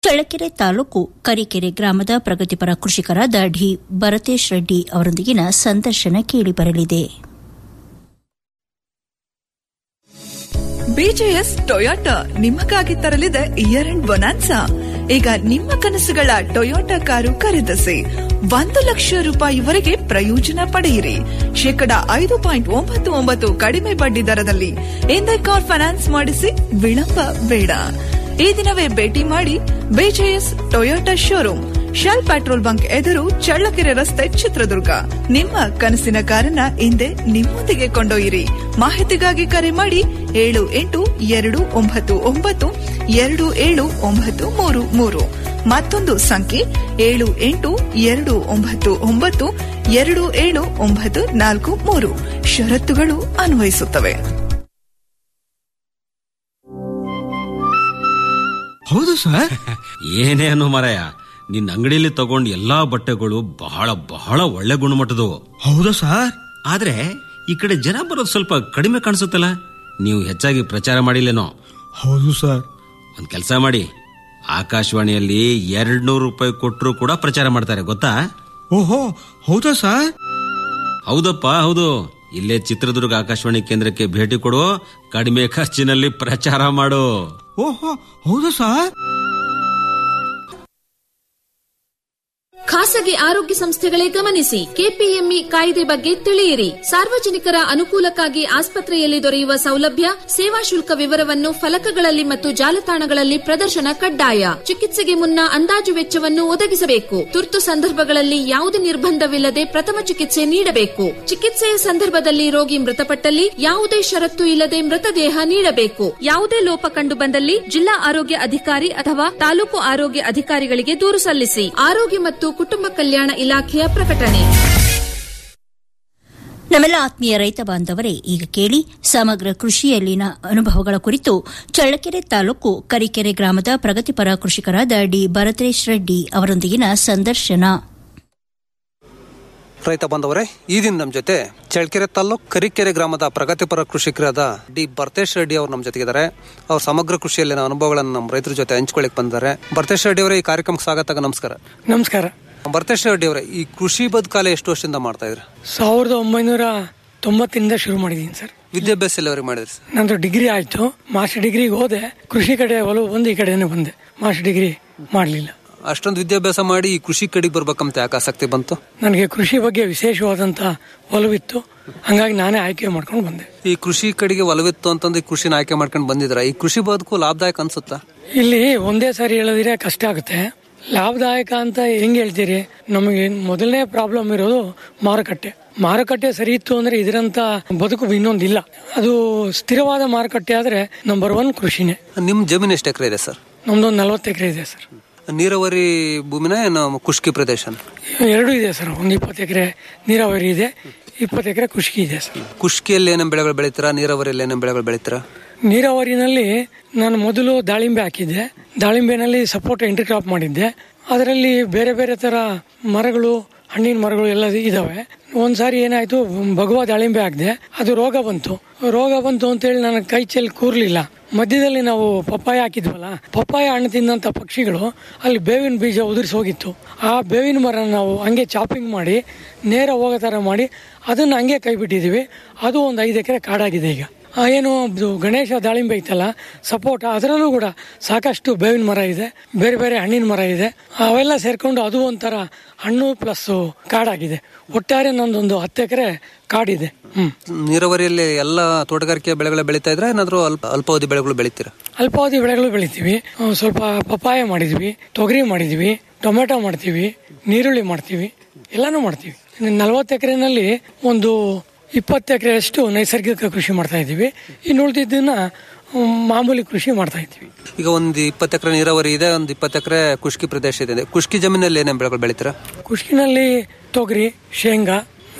ಚಳ್ಳಕೆರೆ ತಾಲೂಕು ಕರಿಕೆರೆ ಗ್ರಾಮದ ಪ್ರಗತಿಪರ ಕೃಷಿಕರಾದ ಡಿ ಭರತೇಶ್ ರೆಡ್ಡಿ ಅವರೊಂದಿಗಿನ ಸಂದರ್ಶನ ಕೇಳಿಬರಲಿದೆ ಬಿಜೆಎಸ್ ಟೊಯೋಟಾ ನಿಮಗಾಗಿ ತರಲಿದೆ ಇಯರ್ ಅಂಡ್ ಬೊನಾನ್ಸಾ ಈಗ ನಿಮ್ಮ ಕನಸುಗಳ ಟೊಯೋಟಾ ಕಾರು ಖರೀದಿಸಿ ಒಂದು ಲಕ್ಷ ರೂಪಾಯಿವರೆಗೆ ಪ್ರಯೋಜನ ಪಡೆಯಿರಿ ಶೇಕಡ ಐದು ಪಾಯಿಂಟ್ ಒಂಬತ್ತು ಒಂಬತ್ತು ಕಡಿಮೆ ಬಡ್ಡಿ ದರದಲ್ಲಿ ಎಂದೇ ಕಾರ್ ಫೈನಾನ್ಸ್ ಮಾಡಿಸಿ ವಿಳಂಬ ಬೇಡ ಈ ದಿನವೇ ಭೇಟಿ ಮಾಡಿ BJS Toyota showroom Shell petrol bunk ಎದುರು ಚಳ್ಳಕೆರೆ ರಸ್ತೆ ಚಿತ್ರದುರ್ಗ ನಿಮ್ಮ ಕನಸಿನ ಕಾರನ್ನ ಹಿಂದೆ ನಿಮ್ಮೊಂದಿಗೆ ಕೊಂಡೊಯ್ಯಿರಿ ಮಾಹಿತಿಗಾಗಿ ಕರೆ ಮಾಡಿ ಏಳು ಎಂಟು ಎರಡು ಒಂಬತ್ತು ಒಂಬತ್ತು ಎರಡು ಏಳು ಒಂಬತ್ತು ಮೂರು ಮೂರು ಮತ್ತೊಂದು ಸಂಖ್ಯೆ ಏಳು ಎಂಟು ಎರಡು ಒಂಬತ್ತು ಒಂಬತ್ತು ಎರಡು ಏಳು ಒಂಬತ್ತು ನಾಲ್ಕು ಮೂರು ಷರತ್ತುಗಳು ಅನ್ವಯಿಸುತ್ತವೆ ಹೌದು ಸರ್ ಏನೇನು ಮರಯ ನಿನ್ನ ಅಂಗಡಿಯಲ್ಲಿ ತಗೊಂಡ್ ಎಲ್ಲಾ ಬಟ್ಟೆಗಳು ಬಹಳ ಬಹಳ ಒಳ್ಳೆ ಗುಣಮಟ್ಟದು ಹೌದಾ ಸರ್ ಆದ್ರೆ ಈ ಕಡೆ ಜನ ಬರೋದು ಸ್ವಲ್ಪ ಕಡಿಮೆ ಕಾಣಿಸುತ್ತಲ್ಲ ನೀವು ಹೆಚ್ಚಾಗಿ ಪ್ರಚಾರ ಮಾಡಿಲ್ಲೇನೋ ಹೌದು ಸರ್ ಒಂದ್ ಕೆಲಸ ಮಾಡಿ ಆಕಾಶವಾಣಿಯಲ್ಲಿ ಎರಡ್ ನೂರು ರೂಪಾಯಿ ಕೊಟ್ಟರು ಕೂಡ ಪ್ರಚಾರ ಮಾಡ್ತಾರೆ ಗೊತ್ತಾ ಓಹೋ ಹೌದಾ ಸರ್ ಹೌದಪ್ಪ ಹೌದು ಇಲ್ಲೇ ಚಿತ್ರದುರ್ಗ ಆಕಾಶವಾಣಿ ಕೇಂದ್ರಕ್ಕೆ ಭೇಟಿ ಕೊಡು ಕಡಿಮೆ ಖರ್ಚಿನಲ್ಲಿ ಪ್ರಚಾರ ಮಾಡು ಓಹೋ ಹೌದಾ ಸರ್ ಖಾಸಗಿ ಆರೋಗ್ಯ ಸಂಸ್ಥೆಗಳೇ ಗಮನಿಸಿ ಕೆಪಿಎಂಇ ಕಾಯ್ದೆ ಬಗ್ಗೆ ತಿಳಿಯಿರಿ ಸಾರ್ವಜನಿಕರ ಅನುಕೂಲಕ್ಕಾಗಿ ಆಸ್ಪತ್ರೆಯಲ್ಲಿ ದೊರೆಯುವ ಸೌಲಭ್ಯ ಸೇವಾ ಶುಲ್ಕ ವಿವರವನ್ನು ಫಲಕಗಳಲ್ಲಿ ಮತ್ತು ಜಾಲತಾಣಗಳಲ್ಲಿ ಪ್ರದರ್ಶನ ಕಡ್ಡಾಯ ಚಿಕಿತ್ಸೆಗೆ ಮುನ್ನ ಅಂದಾಜು ವೆಚ್ಚವನ್ನು ಒದಗಿಸಬೇಕು ತುರ್ತು ಸಂದರ್ಭಗಳಲ್ಲಿ ಯಾವುದೇ ನಿರ್ಬಂಧವಿಲ್ಲದೆ ಪ್ರಥಮ ಚಿಕಿತ್ಸೆ ನೀಡಬೇಕು ಚಿಕಿತ್ಸೆಯ ಸಂದರ್ಭದಲ್ಲಿ ರೋಗಿ ಮೃತಪಟ್ಟಲ್ಲಿ ಯಾವುದೇ ಷರತ್ತು ಇಲ್ಲದೆ ಮೃತದೇಹ ನೀಡಬೇಕು ಯಾವುದೇ ಲೋಪ ಕಂಡು ಬಂದಲ್ಲಿ ಜಿಲ್ಲಾ ಆರೋಗ್ಯ ಅಧಿಕಾರಿ ಅಥವಾ ತಾಲೂಕು ಆರೋಗ್ಯ ಅಧಿಕಾರಿಗಳಿಗೆ ದೂರು ಸಲ್ಲಿಸಿ ಆರೋಗ್ಯ ಮತ್ತು ಕುಟುಂಬ ಕಲ್ಯಾಣ ಇಲಾಖೆಯ ಪ್ರಕಟಣೆ ನಮ್ಮೆಲ್ಲ ಆತ್ಮೀಯ ರೈತ ಬಾಂಧವರೇ ಈಗ ಕೇಳಿ ಸಮಗ್ರ ಕೃಷಿಯಲ್ಲಿನ ಅನುಭವಗಳ ಕುರಿತು ಚಳ್ಳಕೆರೆ ತಾಲೂಕು ಕರಿಕೆರೆ ಗ್ರಾಮದ ಪ್ರಗತಿಪರ ಕೃಷಿಕರಾದ ಡಿ ಭರತೇಶ್ ರೆಡ್ಡಿ ಅವರೊಂದಿಗಿನ ಸಂದರ್ಶನ ರೈತ ಬಾಂಧವರೇ ಈ ದಿನ ನಮ್ಮ ಜೊತೆ ಚಳ್ಳಕೆರೆ ತಾಲ್ಲೂಕು ಕರಿಕೆರೆ ಗ್ರಾಮದ ಪ್ರಗತಿಪರ ಕೃಷಿಕರಾದ ಡಿ ಭರ್ತೇಶ್ ರೆಡ್ಡಿ ಅವರು ನಮ್ಮ ಜೊತೆಗಿದ್ದಾರೆ ಅವ್ರ ಸಮಗ್ರ ಕೃಷಿಯಲ್ಲಿನ ಅನುಭವಗಳನ್ನು ನಮ್ಮ ರೈತರ ಜೊತೆ ಹಂಚ್ಕೊಳ್ಳಿಕ್ ಬಂದಿದ್ದಾರೆ ಭರ್ತೇಶ್ ರೆಡ್ಡಿ ಅವರೇ ಈ ಕಾರ್ಯಕ್ರಮಕ್ಕೆ ಸ್ವಾಗತ ನಮಸ್ಕಾರ ನಮಸ್ಕಾರ ಭರ್ತೇಶ್ ರೆಡ್ಡಿ ಅವರೇ ಈ ಕೃಷಿ ಬದುಕಾಲ ಎಷ್ಟು ವರ್ಷದಿಂದ ಮಾಡ್ತಾ ಇದ್ರಿ ಸಾವಿರದ ಒಂಬೈನೂರ ತೊಂಬತ್ತರಿಂದ ಶುರು ಮಾಡಿದ್ದೀನಿ ಸರ್ ವಿದ್ಯಾಭ್ಯಾಸ ಎಲ್ಲವರಿಗೆ ಮಾಡಿದ್ರಿ ಸರ್ ನಂದು ಡಿಗ್ರಿ ಆಯ್ತು ಮಾಸ್ಟರ್ ಡಿಗ್ರಿಗೆ ಹೋದೆ ಕೃಷಿ ಕಡೆ ಒಲವು ಬಂದು ಈ ಕಡೆನೇ ಬಂದೆ ಮಾಸ್ಟರ್ ಡಿಗ್ರಿ ಮಾಡಲಿಲ್ಲ ಅಷ್ಟೊಂದು ವಿದ್ಯಾಭ್ಯಾಸ ಮಾಡಿ ಈ ಕೃಷಿ ಕಡೆಗೆ ಬರ್ಬೇಕಂತ ಯಾಕೆ ಆಸಕ್ತಿ ಬಂತು ನನಗೆ ಕೃಷಿ ಬಗ್ಗೆ ವಿಶೇಷವಾದಂತ ಒಲವಿತ್ತು ಹಂಗಾಗಿ ನಾನೇ ಆಯ್ಕೆ ಮಾಡ್ಕೊಂಡು ಬಂದೆ ಈ ಕೃಷಿ ಕಡೆಗೆ ಒಲವಿತ್ತು ಅಂತಂದು ಈ ಕೃಷಿನ ಆಯ್ಕೆ ಮಾಡ್ಕೊಂಡು ಬಂದಿದ್ರ ಈ ಕೃಷಿ ಬದುಕು ಲಾಭದಾಯಕ ಅನ್ಸುತ್ತಾ ಇಲ್ಲಿ ಒಂದೇ ಸಾರಿ ಹೇಳೋದಿದ್ರೆ ಕಷ್ಟ ಆಗುತ್ತೆ ಲಾಭದಾಯಕ ಅಂತ ಹೆಂಗ್ ಹೇಳ್ತೀರಿ ನಮಗೆ ಮೊದಲನೇ ಪ್ರಾಬ್ಲಮ್ ಇರೋದು ಮಾರುಕಟ್ಟೆ ಮಾರುಕಟ್ಟೆ ಸರಿ ಇತ್ತು ಅಂದ್ರೆ ಇದರಂತ ಬದುಕು ಇನ್ನೊಂದಿಲ್ಲ ಅದು ಸ್ಥಿರವಾದ ಮಾರುಕಟ್ಟೆ ಆದ್ರೆ ನಂಬರ್ ಒನ್ ಕೃಷಿನೇ ನಿಮ್ ಜಮೀನು ಎಷ್ಟು ಎಕರೆ ಇದೆ ಸರ್ ನಮ್ದೊಂದು ನಲ್ವತ್ತು ಎಕರೆ ಇದೆ ಸರ್ ನೀರಾವರಿ ಭೂಮಿನ ಏನು ಖುಷ್ಕಿ ಪ್ರದೇಶನ ಎರಡೂ ಇದೆ ಸರ್ ಒಂದು ಇಪ್ಪತ್ತು ಎಕರೆ ನೀರಾವರಿ ಇದೆ ಇಪ್ಪತ್ತು ಎಕರೆ ಕೃಷಿ ಇದೆ ಸರ್ ಖುಷ್ಕಿಯಲ್ಲಿ ಏನೇನು ಬೆಳೆಗಳು ಬೆಳಿತೀರಾ ನೀರಾವರಿಯಲ್ಲಿ ಏನೇನು ಬೆಳೆಗಳು ಬೆಳಿತೀರಾ ನೀರಾವರಿನಲ್ಲಿ ನಾನು ಮೊದಲು ದಾಳಿಂಬೆ ಹಾಕಿದ್ದೆ ದಾಳಿಂಬೆನಲ್ಲಿ ಸಪೋರ್ಟ್ ಎಂಟ್ರಿ ಕ್ರಾಪ್ ಮಾಡಿದ್ದೆ ಅದರಲ್ಲಿ ಬೇರೆ ಬೇರೆ ತರ ಮರಗಳು ಹಣ್ಣಿನ ಮರಗಳು ಎಲ್ಲ ಇದಾವೆ ಒಂದ್ಸಾರಿ ಏನಾಯ್ತು ಭಗವ ದಾಳಿಂಬೆ ಹಾಕಿದೆ ಅದು ರೋಗ ಬಂತು ರೋಗ ಬಂತು ಅಂತೇಳಿ ನನ್ನ ಕೈ ಚೆಲ್ಲಿ ಕೂರ್ಲಿಲ್ಲ ಮಧ್ಯದಲ್ಲಿ ನಾವು ಪಪ್ಪಾಯ ಹಾಕಿದ್ವಲ್ಲ ಪಪ್ಪಾಯ ಹಣ್ಣು ತಿಂದಂತ ಪಕ್ಷಿಗಳು ಅಲ್ಲಿ ಬೇವಿನ ಬೀಜ ಉದುರಿಸಿ ಹೋಗಿತ್ತು ಆ ಬೇವಿನ ಮರ ನಾವು ಹಂಗೆ ಚಾಪಿಂಗ್ ಮಾಡಿ ನೇರ ಹೋಗೋ ಥರ ಮಾಡಿ ಅದನ್ನ ಹಂಗೆ ಕೈ ಬಿಟ್ಟಿದೀವಿ ಅದು ಒಂದು ಐದು ಎಕರೆ ಕಾಡಾಗಿದೆ ಈಗ ಆ ಏನು ಇದು ಗಣೇಶ ದಾಳಿಂಬೆ ಐತಲ್ಲ ಸಪೋಟ ಅದರಲ್ಲೂ ಕೂಡ ಸಾಕಷ್ಟು ಬೇವಿನ ಮರ ಇದೆ ಬೇರೆ ಬೇರೆ ಹಣ್ಣಿನ ಮರ ಇದೆ ಅವೆಲ್ಲ ಸೇರ್ಕೊಂಡು ಅದು ಒಂಥರ ಹಣ್ಣು ಪ್ಲಸ್ ಕಾಡಾಗಿದೆ ಒಟ್ಟಾರೆ ನಂದೊಂದು ಹತ್ತು ಎಕರೆ ಕಾಡಿದೆ ಹ್ಮ್ ನೀರಾವರಿಯಲ್ಲಿ ಎಲ್ಲ ತೋಟಗಾರಿಕೆ ಬೆಳೆಗಳ ಬೆಳೀತಾ ಇದ್ರೆ ಏನಾದ್ರು ಅಲ್ಪ ಅಲ್ಪಾವಧಿ ಬೆಳೆಗಳು ಬೆಳಿತೀರಾ ಅಲ್ಪಾವಧಿ ಬೆಳೆಗಳು ಬೆಳಿತೀವಿ ಆ, ಸ್ವಲ್ಪ ಪಪ್ಪಾಯ ಮಾಡಿದ್ವಿ ತೊಗರಿ ಮಾಡಿದ್ವಿ ಟೊಮೆಟೊ ಮಾಡ್ತೀವಿ ನೀರುಳ್ಳಿ ಮಾಡ್ತೀವಿ ಎಲ್ಲಾನು ಮಾಡ್ತೀವಿ ನಲ್ವತ್ತು ಎಕರೆನಲ್ಲಿ ಒಂದು ಇಪ್ಪತ್ತು ಎಕರೆಯಷ್ಟು ನೈಸರ್ಗಿಕ ಕೃಷಿ ಮಾಡ್ತಾ ಇದ್ದೀವಿ ಇನ್ನು ಉಳಿದಿದ್ದನ್ನ ಮ್, ಮಾಮೂಲಿ ಕೃಷಿ ಮಾಡ್ತಾ ಇದ್ದೀವಿ ಈಗ ಒಂದು ಇಪ್ಪತ್ತು ಎಕರೆ ನೀರಾವರಿ ಇದೆ ಒಂದು ಇಪ್ಪತ್ತು ಎಕರೆ ಖುಷ್ಕಿ ಪ್ರದೇಶ ಇದೆ ಖುಷ್ಕಿ ಜಮೀನಲ್ಲಿ ಏನೇನು ಬೆಳೆಗಳು ಬೆಳಿತೀರಾ ಕೃಷಿನಲ್ಲಿ ತೊಗರಿ ಶೇಂಗಾ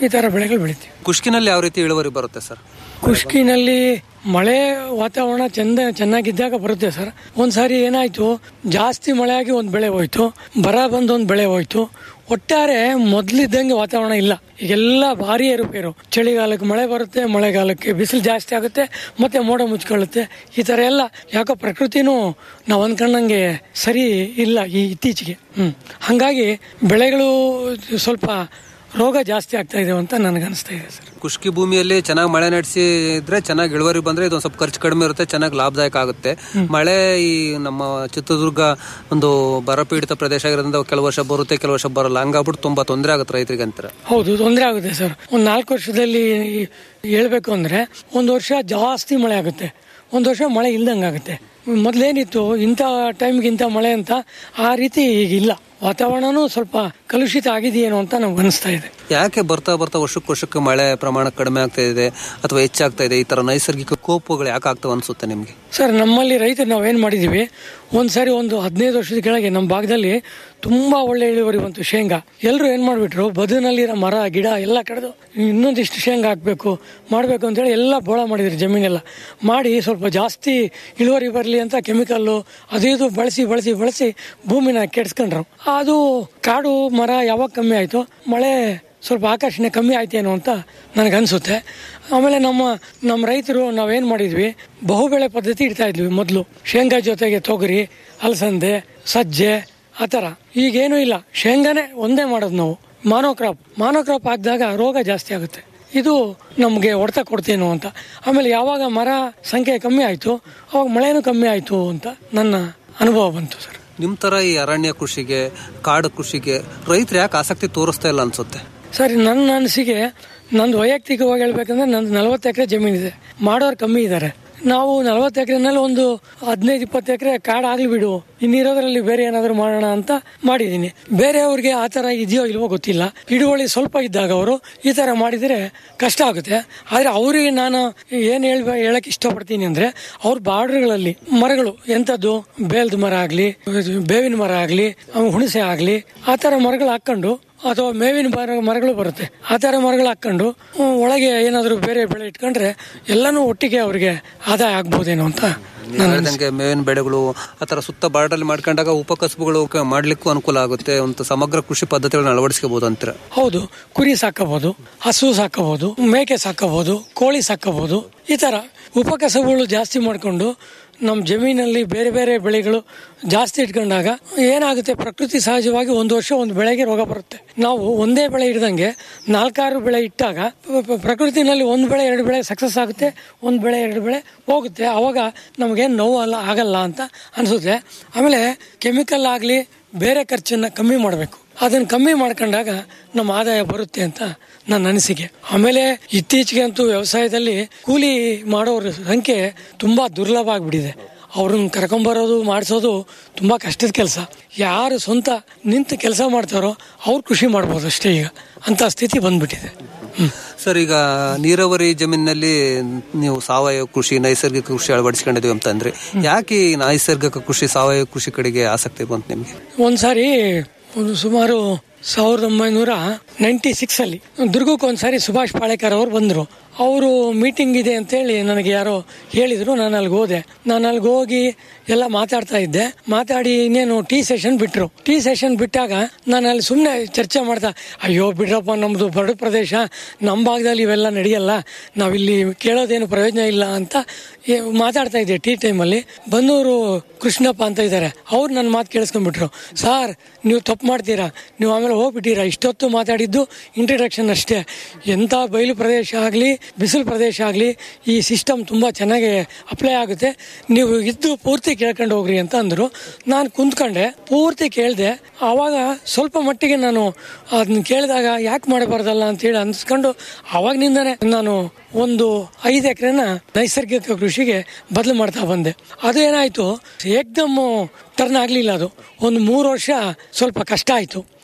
ಈ ತರ ಬೆಳೆಗಳು ಬೆಳಿತೀವಿ ಕುಷ್ಕಿನಲ್ಲಿ ಯಾವ ರೀತಿ ಇಳುವರಿ ಬರುತ್ತೆ ಸರ್ ಕುಷ್ಕಿನಲ್ಲಿ ಮಳೆ ವಾತಾವರಣ ಚಂದ ಚೆನ್ನಾಗಿದ್ದಾಗ ಬರುತ್ತೆ ಸರ್ ಒಂದ್ಸಾರಿ ಏನಾಯ್ತು ಜಾಸ್ತಿ ಮಳೆ ಆಗಿ ಒಂದ್ ಬೆಳೆ ಹೋಯ್ತು ಬರ ಬಂದು ಒಂದ್ ಬೆಳೆ ಹೋಯ್ತು ಒಟ್ಟಾರೆ ಮೊದ್ಲಿದ್ದಂಗೆ ವಾತಾವರಣ ಇಲ್ಲ ಈಗೆಲ್ಲ ಭಾರಿ ಏರುಪೇರು ಚಳಿಗಾಲಕ್ಕೆ ಮಳೆ ಬರುತ್ತೆ ಮಳೆಗಾಲಕ್ಕೆ ಬಿಸಿಲು ಜಾಸ್ತಿ ಆಗುತ್ತೆ ಮತ್ತೆ ಮೋಡ ಮುಚ್ಕೊಳ್ಳುತ್ತೆ ಈ ತರ ಎಲ್ಲ ಯಾಕೋ ಪ್ರಕೃತಿನೂ ನಾವು ಅಂದ್ಕೊಂಡಂಗೆ ಸರಿ ಇಲ್ಲ ಈ ಇತ್ತೀಚೆಗೆ ಹ್ಮ್ ಹಂಗಾಗಿ ಬೆಳೆಗಳು ಸ್ವಲ್ಪ ರೋಗ ಜಾಸ್ತಿ ಆಗ್ತಾ ಇದೆ ಅಂತ ನನಗೆ ಅನಿಸ್ತಾ ಇದೆ ಸರ್ ಕುಷ್ಕಿ ಭೂಮಿಯಲ್ಲಿ ಚೆನ್ನಾಗಿ ಮಳೆ ನಡೆಸಿ ಇದ್ರೆ ಚೆನ್ನಾಗಿ ಇಳುವರಿ ಬಂದ್ರೆ ಇದೊಂದು ಸ್ವಲ್ಪ ಖರ್ಚು ಕಡಿಮೆ ಇರುತ್ತೆ ಚೆನ್ನಾಗಿ ಲಾಭದಾಯಕ ಆಗುತ್ತೆ ಮಳೆ ಈ ನಮ್ಮ ಚಿತ್ರದುರ್ಗ ಒಂದು ಬರಪೀಡಿತ ಪ್ರದೇಶ ಆಗಿರೋದ್ರಿಂದ ಕೆಲವು ವರ್ಷ ಬರುತ್ತೆ ಕೆಲವು ವರ್ಷ ಬರಲ್ಲ ಹಂಗಾಗ್ಬಿಟ್ಟು ತುಂಬಾ ತೊಂದರೆ ಆಗುತ್ತೆ ರೈತರಿಗೆ ಅಂತಾರೆ ಹೌದು ತೊಂದರೆ ಆಗುತ್ತೆ ಸರ್ ಒಂದು ನಾಲ್ಕು ವರ್ಷದಲ್ಲಿ ಹೇಳ್ಬೇಕು ಅಂದ್ರೆ ಒಂದು ವರ್ಷ ಜಾಸ್ತಿ ಮಳೆ ಆಗುತ್ತೆ ಒಂದು ವರ್ಷ ಮಳೆ ಇಲ್ದಂಗೆ ಆಗುತ್ತೆ ಮೊದಲೇನಿತ್ತು ಇಂಥ ಟೈಮ್ಗೆ ಇಂಥ ಮಳೆ ಅಂತ ಆ ರೀತಿ ಈಗ ಇಲ್ಲ ವಾತಾವರಣನೂ ಸ್ವಲ್ಪ ಕಲುಷಿತ ಆಗಿದೆಯೇನೋ ಅಂತ ನಮ್ಗೆ ಅನಿಸ್ತಾ ಇದೆ ಯಾಕೆ ಬರ್ತಾ ಬರ್ತಾ ವರ್ಷಕ್ಕೆ ವರ್ಷಕ್ಕೆ ಮಳೆ ಪ್ರಮಾಣ ಕಡಿಮೆ ಆಗ್ತಾ ಇದೆ ಅಥವಾ ಹೆಚ್ಚಾಗ್ತಾ ಇದೆ ಈ ತರ ನೈಸರ್ಗಿಕ ಕೋಪಗಳು ಯಾಕೆ ಆಗ್ತಾವ ಅನ್ಸುತ್ತೆ ನಿಮ್ಗೆ ಸರ್ ನಮ್ಮಲ್ಲಿ ರೈತರು ನಾವೇನ್ ಮಾಡಿದೀವಿ ಒಂದ್ಸರಿ ಒಂದು ಹದಿನೈದು ವರ್ಷದ ಕೆಳಗೆ ನಮ್ಮ ಭಾಗದಲ್ಲಿ ತುಂಬಾ ಒಳ್ಳೆ ಇಳುವರಿ ಬಂತು ಶೇಂಗಾ ಎಲ್ಲರೂ ಏನ್ ಮಾಡ್ಬಿಟ್ರು ಬದುನಲ್ಲಿರೋ ಮರ ಗಿಡ ಎಲ್ಲ ಕಡ್ದು ಇನ್ನೊಂದಿಷ್ಟು ಶೇಂಗಾ ಹಾಕ್ಬೇಕು ಮಾಡ್ಬೇಕು ಅಂತೇಳಿ ಎಲ್ಲ ಬೋಳ ಮಾಡಿದ್ರು ಜಮೀನೆಲ್ಲ ಮಾಡಿ ಸ್ವಲ್ಪ ಜಾಸ್ತಿ ಇಳುವರಿ ಬರಲಿ ಅಂತ ಕೆಮಿಕಲ್ಲು ಅದು ಇದು ಬಳಸಿ ಬಳಸಿ ಬಳಸಿ ಭೂಮಿನ ಕೆಡ್ಸ್ಕೊಂಡ್ರು ಅದು ಕಾಡು ಮರ ಯಾವಾಗ ಕಮ್ಮಿ ಆಯ್ತು ಮಳೆ ಸ್ವಲ್ಪ ಆಕರ್ಷಣೆ ಕಮ್ಮಿ ಆಯ್ತೇನೋ ಅಂತ ನನಗನ್ಸುತ್ತೆ ಆಮೇಲೆ ನಮ್ಮ ನಮ್ಮ ರೈತರು ನಾವೇನು ಮಾಡಿದ್ವಿ ಬಹುಬೆಳೆ ಪದ್ಧತಿ ಇಡ್ತಾ ಇದ್ವಿ ಮೊದಲು ಶೇಂಗಾ ಜೊತೆಗೆ ತೊಗರಿ ಅಲಸಂದೆ ಸಜ್ಜೆ ಆ ಥರ ಈಗೇನೂ ಇಲ್ಲ ಶೇಂಗಾನೇ ಒಂದೇ ಮಾಡೋದು ನಾವು ಮಾನೋ ಕ್ರಾಪ್ ಮಾನೋ ಕ್ರಾಪ್ ಹಾಕಿದಾಗ ರೋಗ ಜಾಸ್ತಿ ಆಗುತ್ತೆ ಇದು ನಮಗೆ ಹೊಡೆತ ಕೊಡ್ತೇನೋ ಅಂತ ಆಮೇಲೆ ಯಾವಾಗ ಮರ ಸಂಖ್ಯೆ ಕಮ್ಮಿ ಆಯಿತು ಅವಾಗ ಮಳೆನೂ ಕಮ್ಮಿ ಆಯಿತು ಅಂತ ನನ್ನ ಅನುಭವ ಬಂತು ಸರ್ ನಿಮ್ ತರ ಈ ಅರಣ್ಯ ಕೃಷಿಗೆ ಕಾಡು ಕೃಷಿಗೆ ರೈತರು ಯಾಕೆ ಆಸಕ್ತಿ ತೋರಿಸ್ತಾ ಇಲ್ಲ ಅನ್ಸುತ್ತೆ ಸರಿ ನನ್ನ ಅನಿಸಿಕೆ ನಂದು ವೈಯಕ್ತಿಕವಾಗಿ ಹೇಳ್ಬೇಕಂದ್ರೆ ನಂದು ನಲವತ್ತು ಎಕರೆ ಜಮೀನಿದೆ ಮಾಡೋರು ಕಮ್ಮಿ ಇದ್ದಾರೆ ನಾವು ನಲವತ್ತು ಎಕರೆನಲ್ಲಿ ಒಂದು ಹದಿನೈದು ಇಪ್ಪತ್ತು ಎಕರೆ ಕಾಡಾಗ್ಲಿ ಬಿಡು ಇನ್ನಿರೋದ್ರಲ್ಲಿ ಬೇರೆ ಏನಾದರೂ ಮಾಡೋಣ ಅಂತ ಮಾಡಿದ್ದೀನಿ ಬೇರೆಯವ್ರಿಗೆ ಆ ಥರ ಇದೆಯೋ ಇಲ್ವೋ ಗೊತ್ತಿಲ್ಲ ಹಿಡುವಳಿ ಸ್ವಲ್ಪ ಇದ್ದಾಗ ಅವರು ಈ ಥರ ಮಾಡಿದರೆ ಕಷ್ಟ ಆಗುತ್ತೆ ಆದರೆ ಅವರಿಗೆ ನಾನು ಏನು ಹೇಳ್ಬ ಹೇಳಕ್ ಇಷ್ಟಪಡ್ತೀನಿ ಅಂದರೆ ಅವ್ರ ಬಾರ್ಡರ್ಗಳಲ್ಲಿ ಮರಗಳು ಎಂಥದ್ದು ಬೇಲ್ದ ಮರ ಆಗಲಿ ಬೇವಿನ ಮರ ಆಗಲಿ ಹುಣಸೆ ಆಗಲಿ ಆ ಥರ ಮರಗಳು ಹಾಕ್ಕೊಂಡು ಅಥವಾ ಮೇವಿನ ಮರ ಮರಗಳು ಬರುತ್ತೆ ಆ ಥರ ಮರಗಳು ಹಾಕೊಂಡು ಹ್ಮ್, ಒಳಗೆ ಏನಾದರೂ ಬೇರೆ ಬೆಳೆ ಇಟ್ಕೊಂಡ್ರೆ ಎಲ್ಲನೂ ಒಟ್ಟಿಗೆ ಅವರಿಗೆ ಆದಾಯ ಆಗ್ಬೋದೇನೋ ಅಂತ ನೀವ್ ಹೇಳ್ದಂಗೆ ಮೇವಿನ ಬೆಳೆಗಳು ಆತರ ಸುತ್ತ ಬಾರ್ಡರ್ ಮಾಡ್ಕೊಂಡಾಗ ಉಪಕಸಬುಗಳು ಕ- ಮಾಡ್ಲಿಕ್ಕೂ ಅನುಕೂಲ ಆಗುತ್ತೆ ಒಂದು ಸಮಗ್ರ ಕೃಷಿ ಪದ್ಧತಿಗಳನ್ನ ಅಳವಡಿಸ್ಕೋಬಹುದು ಅಂತೀರ ಹೌದು ಕುರಿ ಸಾಕಬಹುದು ಹಸು ಸಾಕಬಹುದು ಮೇಕೆ ಸಾಕಬಹುದು ಕೋಳಿ ಸಾಕಬಹುದು ಈ ತರ ಉಪಕಸಬುಗಳು ಜಾಸ್ತಿ ಮಾಡಿಕೊಂಡು ನಮ್ಮ ಜಮೀನಲ್ಲಿ ಬೇರೆ ಬೇರೆ ಬೆಳೆಗಳು ಜಾಸ್ತಿ ಇಟ್ಕೊಂಡಾಗ ಏನಾಗುತ್ತೆ ಪ್ರಕೃತಿ ಸಹಜವಾಗಿ ಒಂದು ವರ್ಷ ಒಂದು ಬೆಳೆಗೆ ರೋಗ ಬರುತ್ತೆ ನಾವು ಒಂದೇ ಬೆಳೆ ಇಡ್ದಂಗೆ ನಾಲ್ಕಾರು ಬೆಳೆ ಇಟ್ಟಾಗ ಪ- ಪ- ಪ್ರಕೃತಿನಲ್ಲಿ ಒಂದು ಬೆಳೆ ಎರಡು ಬೆಳೆ ಸಕ್ಸಸ್ ಆಗುತ್ತೆ ಒಂದು ಬೆಳೆ ಎರಡು ಬೆಳೆ ಹೋಗುತ್ತೆ ಅವಾಗ ನಮಗೇನು ನೋವು ಅಲ್ಲ ಆಗಲ್ಲ ಅಂತ ಅನಿಸುತ್ತೆ ಆಮೇಲೆ ಕೆಮಿಕಲ್ ಆಗಲಿ ಬೇರೆ ಖರ್ಚನ್ನ ಕಮ್ಮಿ ಮಾಡಬೇಕು ಅದನ್ನ ಕಮ್ಮಿ ಮಾಡ್ಕೊಂಡಾಗ ನಮ್ಮ ಆದಾಯ ಬರುತ್ತೆ ಅಂತ ನನ್ನ ಅನಿಸಿಕೆ ಆಮೇಲೆ ಇತ್ತೀಚೆಗೆ ಅಂತೂ ವ್ಯವಸಾಯದಲ್ಲಿ ಕೂಲಿ ಮಾಡೋರ ಸಂಖ್ಯೆ ತುಂಬಾ ದುರ್ಲಭ ಆಗ್ಬಿಟ್ಟಿದೆ ಅವ್ರನ್ನ ಕರ್ಕೊಂಬರೋದು ಮಾಡಿಸೋದು ತುಂಬಾ ಕಷ್ಟದ ಕೆಲಸ ಯಾರು ಸ್ವಂತ ನಿಂತು ಕೆಲಸ ಮಾಡ್ತಾರೋ ಅವ್ರು ಕೃಷಿ ಮಾಡ್ಬೋದು ಅಷ್ಟೇ ಈಗ ಅಂತ ಸ್ಥಿತಿ ಬಂದ್ಬಿಟ್ಟಿದೆ ಹ್ಮ್ ಸರ್ ಈಗ ನೀರಾವರಿ ಜಮೀನಿನಲ್ಲಿ ನೀವು ಸಾವಯವ ಕೃಷಿ ನೈಸರ್ಗಿಕ ಕೃಷಿ ಅಳವಡಿಸ್ಕೊಂಡಿದ್ದೀವಿ ಅಂತಂದ್ರೆ ಯಾಕೆ ಈ ನೈಸರ್ಗಿಕ ಕೃಷಿ ಸಾವಯವ ಕೃಷಿ ಕಡೆಗೆ ಆಸಕ್ತಿ ಬಂತು ನಿಮ್ಗೆ ಒಂದ್ಸಾರಿ ಒಂದು ಸುಮಾರು ಸಾವಿರದ ಒಂಬೈನೂರ ನೈಂಟಿ ಸಿಕ್ಸ್ ಅಲ್ಲಿ ದುರ್ಗಕ್ಕೆ ಒಂದ್ಸಾರಿ ಸುಭಾಷ್ ಪಾಳೇಕರ್ ಅವರು ಬಂದ್ರು ಅವರು ಮೀಟಿಂಗ್ ಇದೆ ಅಂತೇಳಿ ನನಗೆ ಯಾರೋ ಹೇಳಿದ್ರು ನಾನು ಅಲ್ಲಿಗೆ ಹೋದೆ ನಾನು ಅಲ್ಲಿಗೆ ಹೋಗಿ ಎಲ್ಲ ಮಾತಾಡ್ತಾ ಇದ್ದೆ ಮಾತಾಡಿ ಇನ್ನೇನು ಟೀ ಸೆಷನ್ ಬಿಟ್ರು ಟೀ ಸೆಷನ್ ಬಿಟ್ಟಾಗ ನಾನು ಅಲ್ಲಿ ಸುಮ್ಮನೆ ಚರ್ಚೆ ಮಾಡ್ತಾ ಅಯ್ಯೋ ಬಿಡ್ರಪ್ಪ ನಮ್ದು ಬರಡು ಪ್ರದೇಶ ನಮ್ಮ ಭಾಗದಲ್ಲಿ ಇವೆಲ್ಲ ನಡೆಯಲ್ಲ ನಾವಿಲ್ಲಿ ಕೇಳೋದೇನು ಪ್ರಯೋಜನ ಇಲ್ಲ ಅಂತ ಏ- ಮಾತಾಡ್ತಾ ಇದ್ದೆ ಟೀ ಟೈಮಲ್ಲಿ ಬಂದವರು ಕೃಷ್ಣಪ್ಪ ಅಂತ ಇದ್ದಾರೆ ಅವ್ರು ನನ್ನ ಮಾತು ಕೇಳಿಸ್ಕೊಂಡ್ಬಿಟ್ರು ಸಾರ್ ನೀವು ತಪ್ಪು ಮಾಡ್ತೀರಾ ನೀವು ಆಮೇಲೆ ಹೋಗ್ಬಿಟ್ಟಿರಾ ಇಷ್ಟೊತ್ತು ಮಾತಾಡಿದ್ದು ಇಂಟ್ರಡಕ್ಷನ್ ಅಷ್ಟೇ ಎಂಥ ಬಯಲು ಪ್ರದೇಶ ಆಗಲಿ ಬಿಸಿಲು ಪ್ರದೇಶ ಆಗಲಿ ಈ ಸಿಸ್ಟಮ್ ತುಂಬ ಚೆನ್ನಾಗಿ ಅಪ್ಲೈ ಆಗುತ್ತೆ ನೀವು ಇದ್ದು ಪೂರ್ತಿ ಕೇಳ್ಕೊಂಡು ಹೋಗ್ರಿ ಅಂತ ಅಂದರು ನಾನು ಕುಂತ್ಕೊಂಡೆ ಪೂರ್ತಿ ಕೇಳಿದೆ ಆವಾಗ ಸ್ವಲ್ಪ ಮಟ್ಟಿಗೆ ನಾನು ಅದನ್ನ ಕೇಳಿದಾಗ ಯಾಕೆ ಮಾಡಬಾರ್ದಲ್ಲ ಅಂತೇಳಿ ಅನ್ಸ್ಕೊಂಡು ಅವಾಗ್ನಿಂದನೇ ನಾನು ಒಂದು ಐದು ಎಕರೆನ ನೈಸರ್ಗಿಕ ಕೃಷಿಗೆ ಬದಲು ಮಾಡ್ತಾ ಬಂದೆ ಅದು ಏನಾಯ್ತು ಏಕ್ದಮ್ ಟರ್ನ್ ಆಗ್ಲಿಲ್ಲ ಅದು ಒಂದು ಮೂರು ವರ್ಷ ಸ್ವಲ್ಪ ಕಷ್ಟ ಆಯ್ತು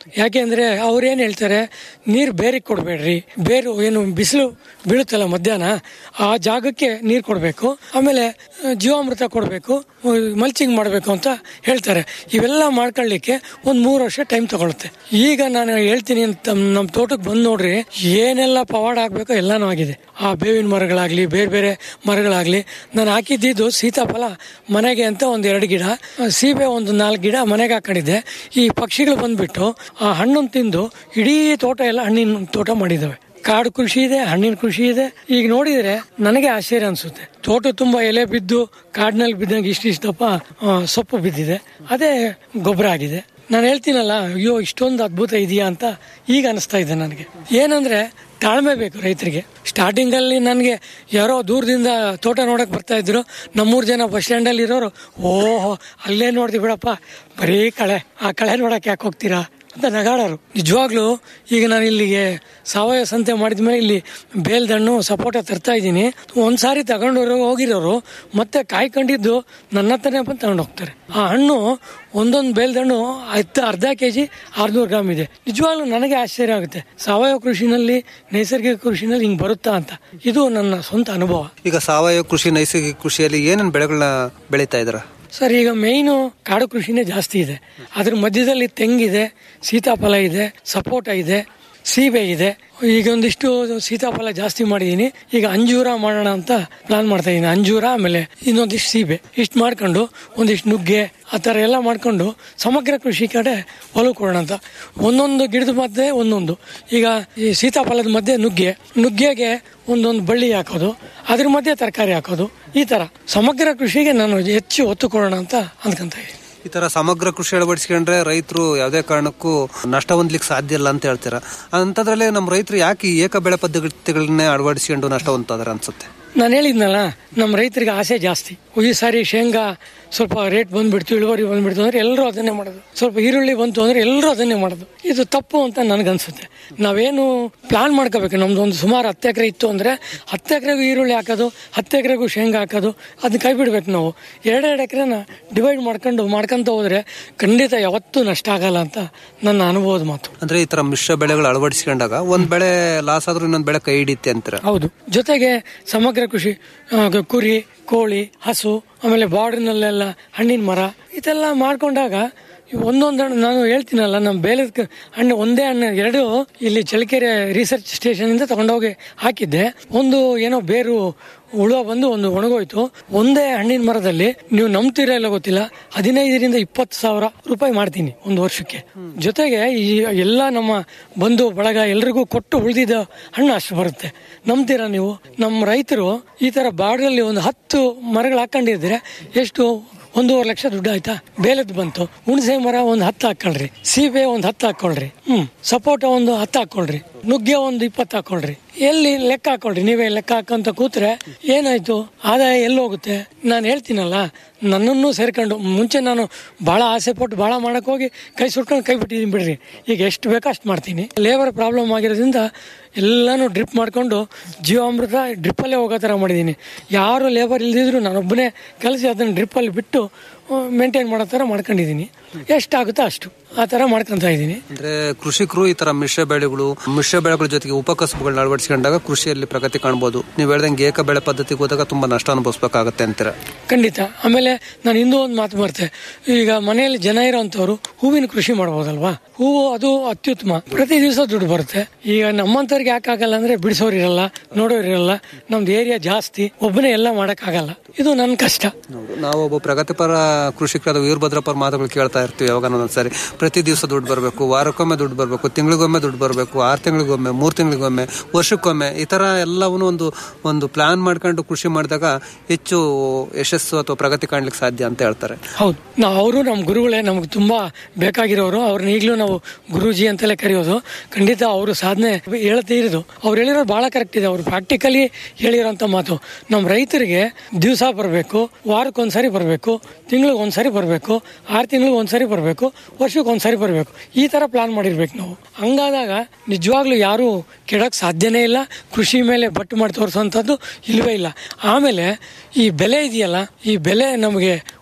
ಯಾಕೆ ಅಂದ್ರೆ ಅವ್ರು ಏನ್ ಹೇಳ್ತಾರೆ ನೀರ್ ಬೇರಿಗೆ ಕೊಡ್ಬೇಡ್ರಿ ಬೇರು ಏನು ಬಿಸಿಲು ಬೀಳುತ್ತಲ್ಲ ಮಧ್ಯಾಹ್ನ ಆ ಜಾಗಕ್ಕೆ ನೀರ್ ಕೊಡ್ಬೇಕು ಆಮೇಲೆ ಆ, ಜೀವಾಮೃತ ಕೊಡ್ಬೇಕು ಮಲ್ಚಿಂಗ್ ಮಾಡಬೇಕು ಅಂತ ಹೇಳ್ತಾರೆ ಇವೆಲ್ಲ ಮಾಡ್ಕೊಳ್ಳಿಕ್ಕೆ ಒಂದ್ ಮೂರು ವರ್ಷ ಟೈಮ್ ತಗೊಳುತ್ತೆ ಈಗ ನಾನು ಹೇಳ್ತೀನಿ ಅಂತ ನಮ್ಮ ತೋಟಕ್ಕೆ ಬಂದು ನೋಡ್ರಿ ಏನೆಲ್ಲ ಪವಾಡ ಆಗ್ಬೇಕೋ ಎಲ್ಲಾನು ಆಗಿದೆ ಆ ಬೇವಿನ ಮರಗಳಾಗ್ಲಿ ಬೇರೆ ಬೇರೆ ಮರಗಳಾಗ್ಲಿ ನಾನು ಹಾಕಿದ್ದಿದ್ದು ಸೀತಾಫಲ ಮನೆಗೆ ಅಂತ ಒಂದ್ ಎರಡು ಗಿಡ ಆ, ಸೀಬೆ ಒಂದು ನಾಲ್ಕು ಗಿಡ ಮನೆಗೆ ಹಾಕೊಂಡಿದ್ದೆ ಈ ಪಕ್ಷಿಗಳು ಬಂದ್ಬಿಟ್ಟು ಆ ಹಣ್ಣನ್ನು ತಿಂದು ಇಡೀ ತೋಟ ಎಲ್ಲ ಹಣ್ಣಿನ ತೋಟ ಮಾಡಿದ್ದಾವೆ ಕಾಡು ಕೃಷಿ ಇದೆ ಹಣ್ಣಿನ ಕೃಷಿ ಇದೆ ಈಗ ನೋಡಿದ್ರೆ ನನಗೆ ಆಶ್ಚರ್ಯ ಅನ್ಸುತ್ತೆ ತೋಟ ತುಂಬಾ ಎಲೆ ಬಿದ್ದು ಕಾಡಿನಲ್ಲಿ ಬಿದ್ದಂಗೆ ಇಷ್ಟಿಷ್ಟಪ್ಪ ಆ, ಸೊಪ್ಪು ಬಿದ್ದಿದೆ ಅದೇ ಗೊಬ್ಬರ ಆಗಿದೆ ನಾನು ಹೇಳ್ತೀನಲ್ಲ ಅಯ್ಯೋ ಇಷ್ಟೊಂದು ಅದ್ಭುತ ಇದೆಯಾ ಅಂತ ಈಗ ಅನಿಸ್ತಾ ಇದೆ ನನಗೆ ಏನಂದ್ರೆ ತಾಳ್ಮೆ ಬೇಕು ರೈತರಿಗೆ ಸ್ಟಾರ್ಟಿಂಗ್ ಅಲ್ಲಿ ನನಗೆ ಯಾರೋ ದೂರದಿಂದ ತೋಟ ನೋಡಕ್ ಬರ್ತಾ ಇದ್ರು ನಮ್ಮೂರ್ ಜನ ಬಸ್ ಸ್ಟ್ಯಾಂಡ್ ಅಲ್ಲಿ ಇರೋರು ಓಹೋ ಅಲ್ಲೇ ನೋಡ್ದಿ ಬಿಡಪ್ಪ ಬರೀ ಕಳೆ ಆ ಕಳೆ ನೋಡಕ್ ಯಾಕೆ ಹೋಗ್ತೀರಾ ಅಂತ ನಗಾಡೋರು ನಿಜವಾಗ್ಲೂ ಈಗ ನಾನು ಇಲ್ಲಿಗೆ ಸಾವಯವ ಸಂತೆ ಮಾಡಿದ್ಮೇಲೆ ಇಲ್ಲಿ ಬೇಲ್ದಣ್ಣು ಸಪೋಟ ತರ್ತಾ ಇದ್ದೀನಿ ಒಂದ್ಸಾರಿ ತಗೊಂಡು ಹೋಗಿರೋರು ಮತ್ತೆ ಕಾಯ್ಕೊಂಡಿದ್ದು ನನ್ನ ಹತ್ರನೇ ಬಂದು ತಗೊಂಡು ಹೋಗ್ತಾರೆ ಆ ಹಣ್ಣು ಒಂದೊಂದು ಬೇಲ್ದಣ್ಣು ಹತ್ತು ಅರ್ಧ ಕೆ ಜಿ ಆರ್ನೂರು ಗ್ರಾಮ್ ಇದೆ ನಿಜವಾಗ್ಲೂ ನನಗೆ ಆಶ್ಚರ್ಯ ಆಗುತ್ತೆ ಸಾವಯವ ಕೃಷಿನಲ್ಲಿ ನೈಸರ್ಗಿಕ ಕೃಷಿನಲ್ಲಿ ಹಿಂಗೆ ಬರುತ್ತಾ ಅಂತ ಇದು ನನ್ನ ಸ್ವಂತ ಅನುಭವ ಈಗ ಸಾವಯವ ಕೃಷಿ ನೈಸರ್ಗಿಕ ಕೃಷಿಯಲ್ಲಿ ಏನೇನು ಬೆಳೆಗಳನ್ನ ಬೆಳೀತಾ ಇದ್ರ ಸರ್ ಈಗ ಮೇಯ್ನು ಕಾಡು ಕೃಷಿನೇ ಜಾಸ್ತಿ ಇದೆ ಅದ್ರ ಮಧ್ಯದಲ್ಲಿ ತೆಂಗಿದೆ ಸೀತಾಫಲ ಇದೆ ಸಪೋಟ ಇದೆ ಸೀಬೆ ಇದೆ ಈಗ ಒಂದಿಷ್ಟು ಸೀತಾಫಲ ಜಾಸ್ತಿ ಮಾಡಿದೀನಿ ಈಗ ಅಂಜೂರ ಮಾಡೋಣ ಅಂತ ಪ್ಲಾನ್ ಮಾಡ್ತಾ ಇದ್ದೀನಿ ಅಂಜೂರ ಆಮೇಲೆ ಇನ್ನೊಂದಿಷ್ಟು ಸೀಬೆ ಇಷ್ಟು ಮಾಡ್ಕೊಂಡು ಒಂದಿಷ್ಟು ನುಗ್ಗೆ ಆ ಥರ ಎಲ್ಲ ಮಾಡ್ಕೊಂಡು ಸಮಗ್ರ ಕೃಷಿ ಕಡೆ ಒಲವು ಕೊಡೋಣ ಅಂತ ಒಂದೊಂದು ಗಿಡದ ಮಧ್ಯೆ ಒಂದೊಂದು ಈಗ ಈ ಸೀತಾಫಲದ ಮಧ್ಯೆ ನುಗ್ಗೆ ನುಗ್ಗೆಗೆ ಒಂದೊಂದು ಬಳ್ಳಿ ಹಾಕೋದು ಅದ್ರ ಮಧ್ಯೆ ತರಕಾರಿ ಹಾಕೋದು ಈ ತರ ಸಮಗ್ರ ಕೃಷಿಗೆ ನಾನು ಹೆಚ್ಚು ಒತ್ತು ಕೊಡೋಣ ಅಂತ ಅನ್ಕೊಂತ ಇದ್ದೀನಿ ಈ ತರ ಸಮಗ್ರ ಕೃಷಿ ಅಳವಡಿಸ್ಕೊಂಡ್ರೆ ರೈತರು ಯಾವುದೇ ಕಾರಣಕ್ಕೂ ನಷ್ಟ ಹೊಂದ್ಲಿಕ್ಕೆ ಸಾಧ್ಯ ಇಲ್ಲ ಅಂತ ಹೇಳ್ತೀರಾ ಅಂತದ್ರಲ್ಲಿ ನಮ್ಮ ರೈತರು ಯಾಕೆ ಈ ಏಕ ಬೆಳೆ ಪದ್ಧತಿಗಳನ್ನೇ ಅಳವಡಿಸ್ಕೊಂಡು ನಷ್ಟ ಹೊಂದ್ತಾರೆ ಅನ್ಸುತ್ತೆ ನಾನು ಹೇಳಿದ್ನಲ್ಲ ನಮ್ಮ ರೈತರಿಗೆ ಆಸೆ ಜಾಸ್ತಿ ಈ ಸಾರಿ ಶೇಂಗಾ ಸ್ವಲ್ಪ ರೇಟ್ ಬಂದ್ಬಿಡ್ತು ಇಳುವರಿ ಬಂದ್ಬಿಡ್ತು ಅಂದ್ರೆ ಎಲ್ಲರೂ ಅದನ್ನೇ ಮಾಡೋದು ಸ್ವಲ್ಪ ಈರುಳ್ಳಿ ಬಂತು ಅಂದ್ರೆ ಎಲ್ಲರೂ ಅದನ್ನೇ ಮಾಡೋದು ಇದು ತಪ್ಪು ಅಂತ ನನ್ಗನ್ಸುತ್ತೆ ನಾವೇನು ಪ್ಲಾನ್ ಮಾಡ್ಕೋಬೇಕು ನಮ್ದು ಒಂದು ಸುಮಾರು ಹತ್ತು ಎಕರೆ ಇತ್ತು ಅಂದ್ರೆ ಹತ್ತು ಎಕರೆಗೂ ಈರುಳ್ಳಿ ಹಾಕೋದು ಹತ್ತು ಎಕರೆಗೂ ಶೇಂಗಾ ಹಾಕೋದು ಅದನ್ನ ಕೈ ಬಿಡ್ಬೇಕು ನಾವು ಎರಡೆರಡು ಎಕರೆನ ಡಿವೈಡ್ ಮಾಡ್ಕೊಂಡು ಮಾಡ್ಕೊಂತ ಹೋದ್ರೆ ಖಂಡಿತ ಯಾವತ್ತೂ ನಷ್ಟ ಆಗಲ್ಲ ಅಂತ ನನ್ನ ಅನುಭವದ ಮಾತು ಅಂದ್ರೆ ಈ ತರ ಮಿಶ್ರ ಬೆಳೆಗಳು ಅಳವಡಿಸ್ಕೊಂಡಾಗ ಒಂದ್ ಬೆಳೆ ಲಾಸ್ ಆದ್ರೂ ಇನ್ನೊಂದ್ ಬೆಳೆ ಕೈ ಹಿಡಿಯುತ್ತೆ ಅಂತೀರ ಹೌದು ಜೊತೆಗೆ ಸಮಗ್ರ ಕೃಷಿ ಆ, ಗ- ಕುರಿ ಕೋಳಿ ಹಸು ಆಮೇಲೆ ಬಾರ್ಡರ್ನಲ್ಲೆಲ್ಲ ಹಣ್ಣಿನ ಮರ ಇದೆಲ್ಲ ಮಾಡ್ಕೊಂಡಾಗ ಇವ್ ಒಂದೊಂದು ಹಣ್ಣು ನಾನು ಹೇಳ್ತೀನಲ್ಲ ನಮ್ಮ ಬೇಲದ ಕ- ಹಣ್ಣು ಒಂದೇ ಹಣ್ಣು ಎರಡು ಇಲ್ಲಿ ಚಳ್ಳಕೆರೆ ರಿಸರ್ಚ್ ಸ್ಟೇಷನ್ ಇಂದ ತಗೊಂಡೋಗಿ ಹಾಕಿದ್ದೆ ಒಂದು ಏನೋ ಬೇರು ಹುಳ ಬಂದು ಒಂದು ಒಣಗೋಯ್ತು ಒಂದೇ ಹಣ್ಣಿನ ಮರದಲ್ಲಿ ನೀವು ನಂಬ್ತೀರಾ ಇಲ್ಲ ಗೊತ್ತಿಲ್ಲ ಹದಿನೈದರಿಂದ ಇಪ್ಪತ್ತು ಸಾವಿರ ರೂಪಾಯಿ ಮಾಡ್ತೀನಿ ಒಂದು ವರ್ಷಕ್ಕೆ ಜೊತೆಗೆ ಈ ಎಲ್ಲ ನಮ್ಮ ಬಂಧು ಬಳಗ ಎಲ್ರಿಗೂ ಕೊಟ್ಟು ಉಳಿದಿದ್ದ ಹಣ್ಣು ಅಷ್ಟು ಬರುತ್ತೆ ನಂಬ್ತೀರಾ ನೀವು ನಮ್ಮ ರೈತರು ಈ ತರ ಬಾರ್ಡ್ರಲ್ಲಿ ಒಂದು ಹತ್ತು ಮರಗಳು ಹಾಕೊಂಡಿದ್ರೆ ಎಷ್ಟು ಒಂದೂವರೆ ಲಕ್ಷ ದುಡ್ಡು ಆಯ್ತಾ ಬೇಲದ್ ಬಂತು ಹುಣಸೆ ಮರ ಒಂದ್ ಹತ್ತು ಹಾಕೊಳ್ರಿ ಸೀಬೆ ಒಂದ್ ಹತ್ತು ಹಾಕೊಳ್ರಿ ಹ್ಮ್ ಸಪೋಟ ಒಂದು ಹತ್ತು ಹಾಕೊಳ್ರಿ ನುಗ್ಗೆ ಒಂದು ಇಪ್ಪತ್ತು ಹಾಕೊಳ್ರಿ ಎಲ್ಲಿ ಲೆಕ್ಕ ಹಾಕೊಳ್ರಿ ನೀವೇ ಲೆಕ್ಕ ಹಾಕಂತ ಕೂತ್ರೆ ಏನಾಯ್ತು ಆದಾಯ ಎಲ್ಲಿ ಹೋಗುತ್ತೆ ನಾನು ಹೇಳ್ತೀನಲ್ಲ ನನ್ನನ್ನು ಸೇರ್ಕೊಂಡು ಮುಂಚೆ ನಾನು ಬಹಳ ಆಸೆ ಪಟ್ಟು ಬಹಳ ಮಾಡಕ್ ಹೋಗಿ ಕೈ ಸುಟ್ಕೊಂಡು ಕೈ ಬಿಟ್ಟಿದ್ದೀನಿ ಬಿಡ್ರಿ ಈಗ ಎಷ್ಟು ಬೇಕೋ ಅಷ್ಟು ಮಾಡ್ತೀನಿ ಲೇಬರ್ ಪ್ರಾಬ್ಲಮ್ ಆಗಿರೋದ್ರಿಂದ ಎಲ್ಲಾನು ಡ್ರಿಪ್ ಮಾಡ್ಕೊಂಡು ಜೀವಾಮೃತ ಡ್ರಿಪ್ಪಲ್ಲೇ ಹೋಗೋ ಥರ ಮಾಡಿದ್ದೀನಿ ಯಾರು ಲೇಬರ್ ಇಲ್ದಿದ್ರು ನಾನೊಬ್ಬನೇ ಕಲಿಸಿ ಅದನ್ನು ಡ್ರಿಪ್ಪಲ್ಲಿ ಬಿಟ್ಟು ಮೇಂಟೈನ್ ಮಾಡೋ ಥರ ಮಾಡ್ಕೊಂಡಿದ್ದೀನಿ ಎಷ್ಟಾಗುತ್ತೋ ಅಷ್ಟು ಆ ಥರ ಮಾಡ್ಕೊಂತ ಇದ್ದೀನಿ ಅಂದ್ರೆ ಕೃಷಿಕರು ಈ ತರ ಮಿಶ್ರ ಬೆಳೆಗಳು ಮಿಶ್ರ ಬೆಳೆಗಳ ಜೊತೆಗೆ ಉಪಕಸಬುಗಳನ್ನ ಅಳವಡಿಸ್ಕೊಂಡಾಗ ಕೃಷಿಯಲ್ಲಿ ಪ್ರಗತಿ ಕಾಣಬಹುದು ನೀವು ಹೇಳ್ದಂಗೆ ಏಕ ಬೆಳೆ ಪದ್ಧತಿಗೆ ಹೋದಾಗ ತುಂಬಾ ನಷ್ಟ ಅನುಭವಿಸ್ಬೇಕಾಗತ್ತೆ ಅಂತೀರ ಖಂಡಿತ ಆಮೇಲೆ ನಾನು ಇನ್ನೂ ಒಂದು ಮಾತು ಬರ್ತೆ ಈಗ ಮನೆಯಲ್ಲಿ ಜನ ಇರೋಂಥವ್ರು ಹೂವಿನ ಕೃಷಿ ಮಾಡ್ಬೋದಲ್ವಾ ಹೂವು ಅದು ಅತ್ಯುತ್ತಮ ಪ್ರತಿ ದಿವಸ ದುಡ್ಡು ಬರುತ್ತೆ ಈಗ ನಮ್ಮಂತವ್ರಿಗೆ ಯಾಕೆ ಆಗಲ್ಲ ಅಂದ್ರೆ ಬಿಡಿಸೋರು ಇರಲ್ಲ ನೋಡೋರು ಇರಲ್ಲ ನಮ್ದು ಏರಿಯಾ ಜಾಸ್ತಿ ಒಬ್ಬನೇ ಎಲ್ಲ ಆಗಲ್ಲ ಇದು ನನ್ನ ಕಷ್ಟ ನಾವು ಒಬ್ಬ ಪ್ರಗತಿಪರ ಕೃಷಿಕರಾದ ವೀರಭದ್ರಪ್ಪರ ಮಾತುಗಳು ಕೇಳ್ತಾ ಇರ್ತೀವಿ ಯಾವಾಗ ಒಂದ್ಸರಿ ಪ್ರತಿ ದಿವಸ ದುಡ್ಡು ಬರಬೇಕು ವಾರಕ್ಕೊಮ್ಮೆ ದುಡ್ಡು ಬರಬೇಕು ತಿಂಗಳಿಗೊಮ್ಮೆ ದುಡ್ಡು ಬರಬೇಕು ಆರು ತಿಂಗಳಿಗೊಮ್ಮೆ ಮೂರು ತಿಂಗಳಿಗೊಮ್ಮೆ ವರ್ಷಕ್ಕೊಮ್ಮೆ ಈ ತರ ಎಲ್ಲವನ್ನೂ ಒಂದು ಒಂದು ಪ್ಲಾನ್ ಮಾಡ್ಕೊಂಡು ಕೃಷಿ ಮಾಡಿದಾಗ ಹೆಚ್ಚು ಯಶಸ್ಸು ಅಥವಾ ಪ್ರಗತಿ ಕಾಣ್ಲಿಕ್ಕೆ ಸಾಧ್ಯ ಅಂತ ಹೇಳ್ತಾರೆ ಹೌದು ನಾವು ಅವರು ನಮ್ಮ ಗುರುಗಳೇ ನಮ್ಗೆ ತುಂಬಾ ಬೇಕಾಗಿರೋರು ಅವ್ರನ್ನ ಈಗಲೂ ನಾವು ಗುರೂಜಿ ಅಂತಲೇ ಕರೆಯೋದು ಖಂಡಿತ ಅವರು ಸಾಧನೆ ಹೇಳ್ತಾ ಇರೋದು ಅವ್ರು ಹೇಳಿರೋದು ಬಹಳ ಕರೆಕ್ಟ್ ಇದೆ ಅವ್ರು ಪ್ರಾಕ್ಟಿಕಲಿ ಹೇಳಿರೋಂಥ ಮಾತು ನಮ್ಮ ರೈತರಿಗೆ ದಿವಸ ಬರಬೇಕು ವಾರಕ್ಕೊಂದ್ಸರಿ ಬರಬೇಕು ತಿಂಗಳಿಗೆ ಒಂದ್ಸರಿ ಬರಬೇಕು ಆರು ತಿಂಗಳಿಗೆ ಒಂದ್ಸರಿ ಬರಬೇಕು ವರ್ಷಕ್ಕೆ ಒಂದ್ಸರಿ ಬರಬೇಕು ಈ ತರ ಪ್ಲಾನ್ ಮಾಡಿರ್ಬೇಕು ನಾವು ಹಂಗಾದಾಗ ನಿಜವಾಗ್ಲೂ ಯಾರು ಕೆಡಕ್ ಸಾಧ್ಯನೇ ಇಲ್ಲ ಕೃಷಿ ಮೇಲೆ ಬಟ್ಟು ಮಾಡಿ ತೋರಿಸುವಂಥದ್ದು ಇಲ್ವೇ ಇಲ್ಲ ಆಮೇಲೆ ಈ ಬೆಲೆ ಇದೆಯಲ್ಲ ಈ ಬೆಲೆ ನಮಗೆ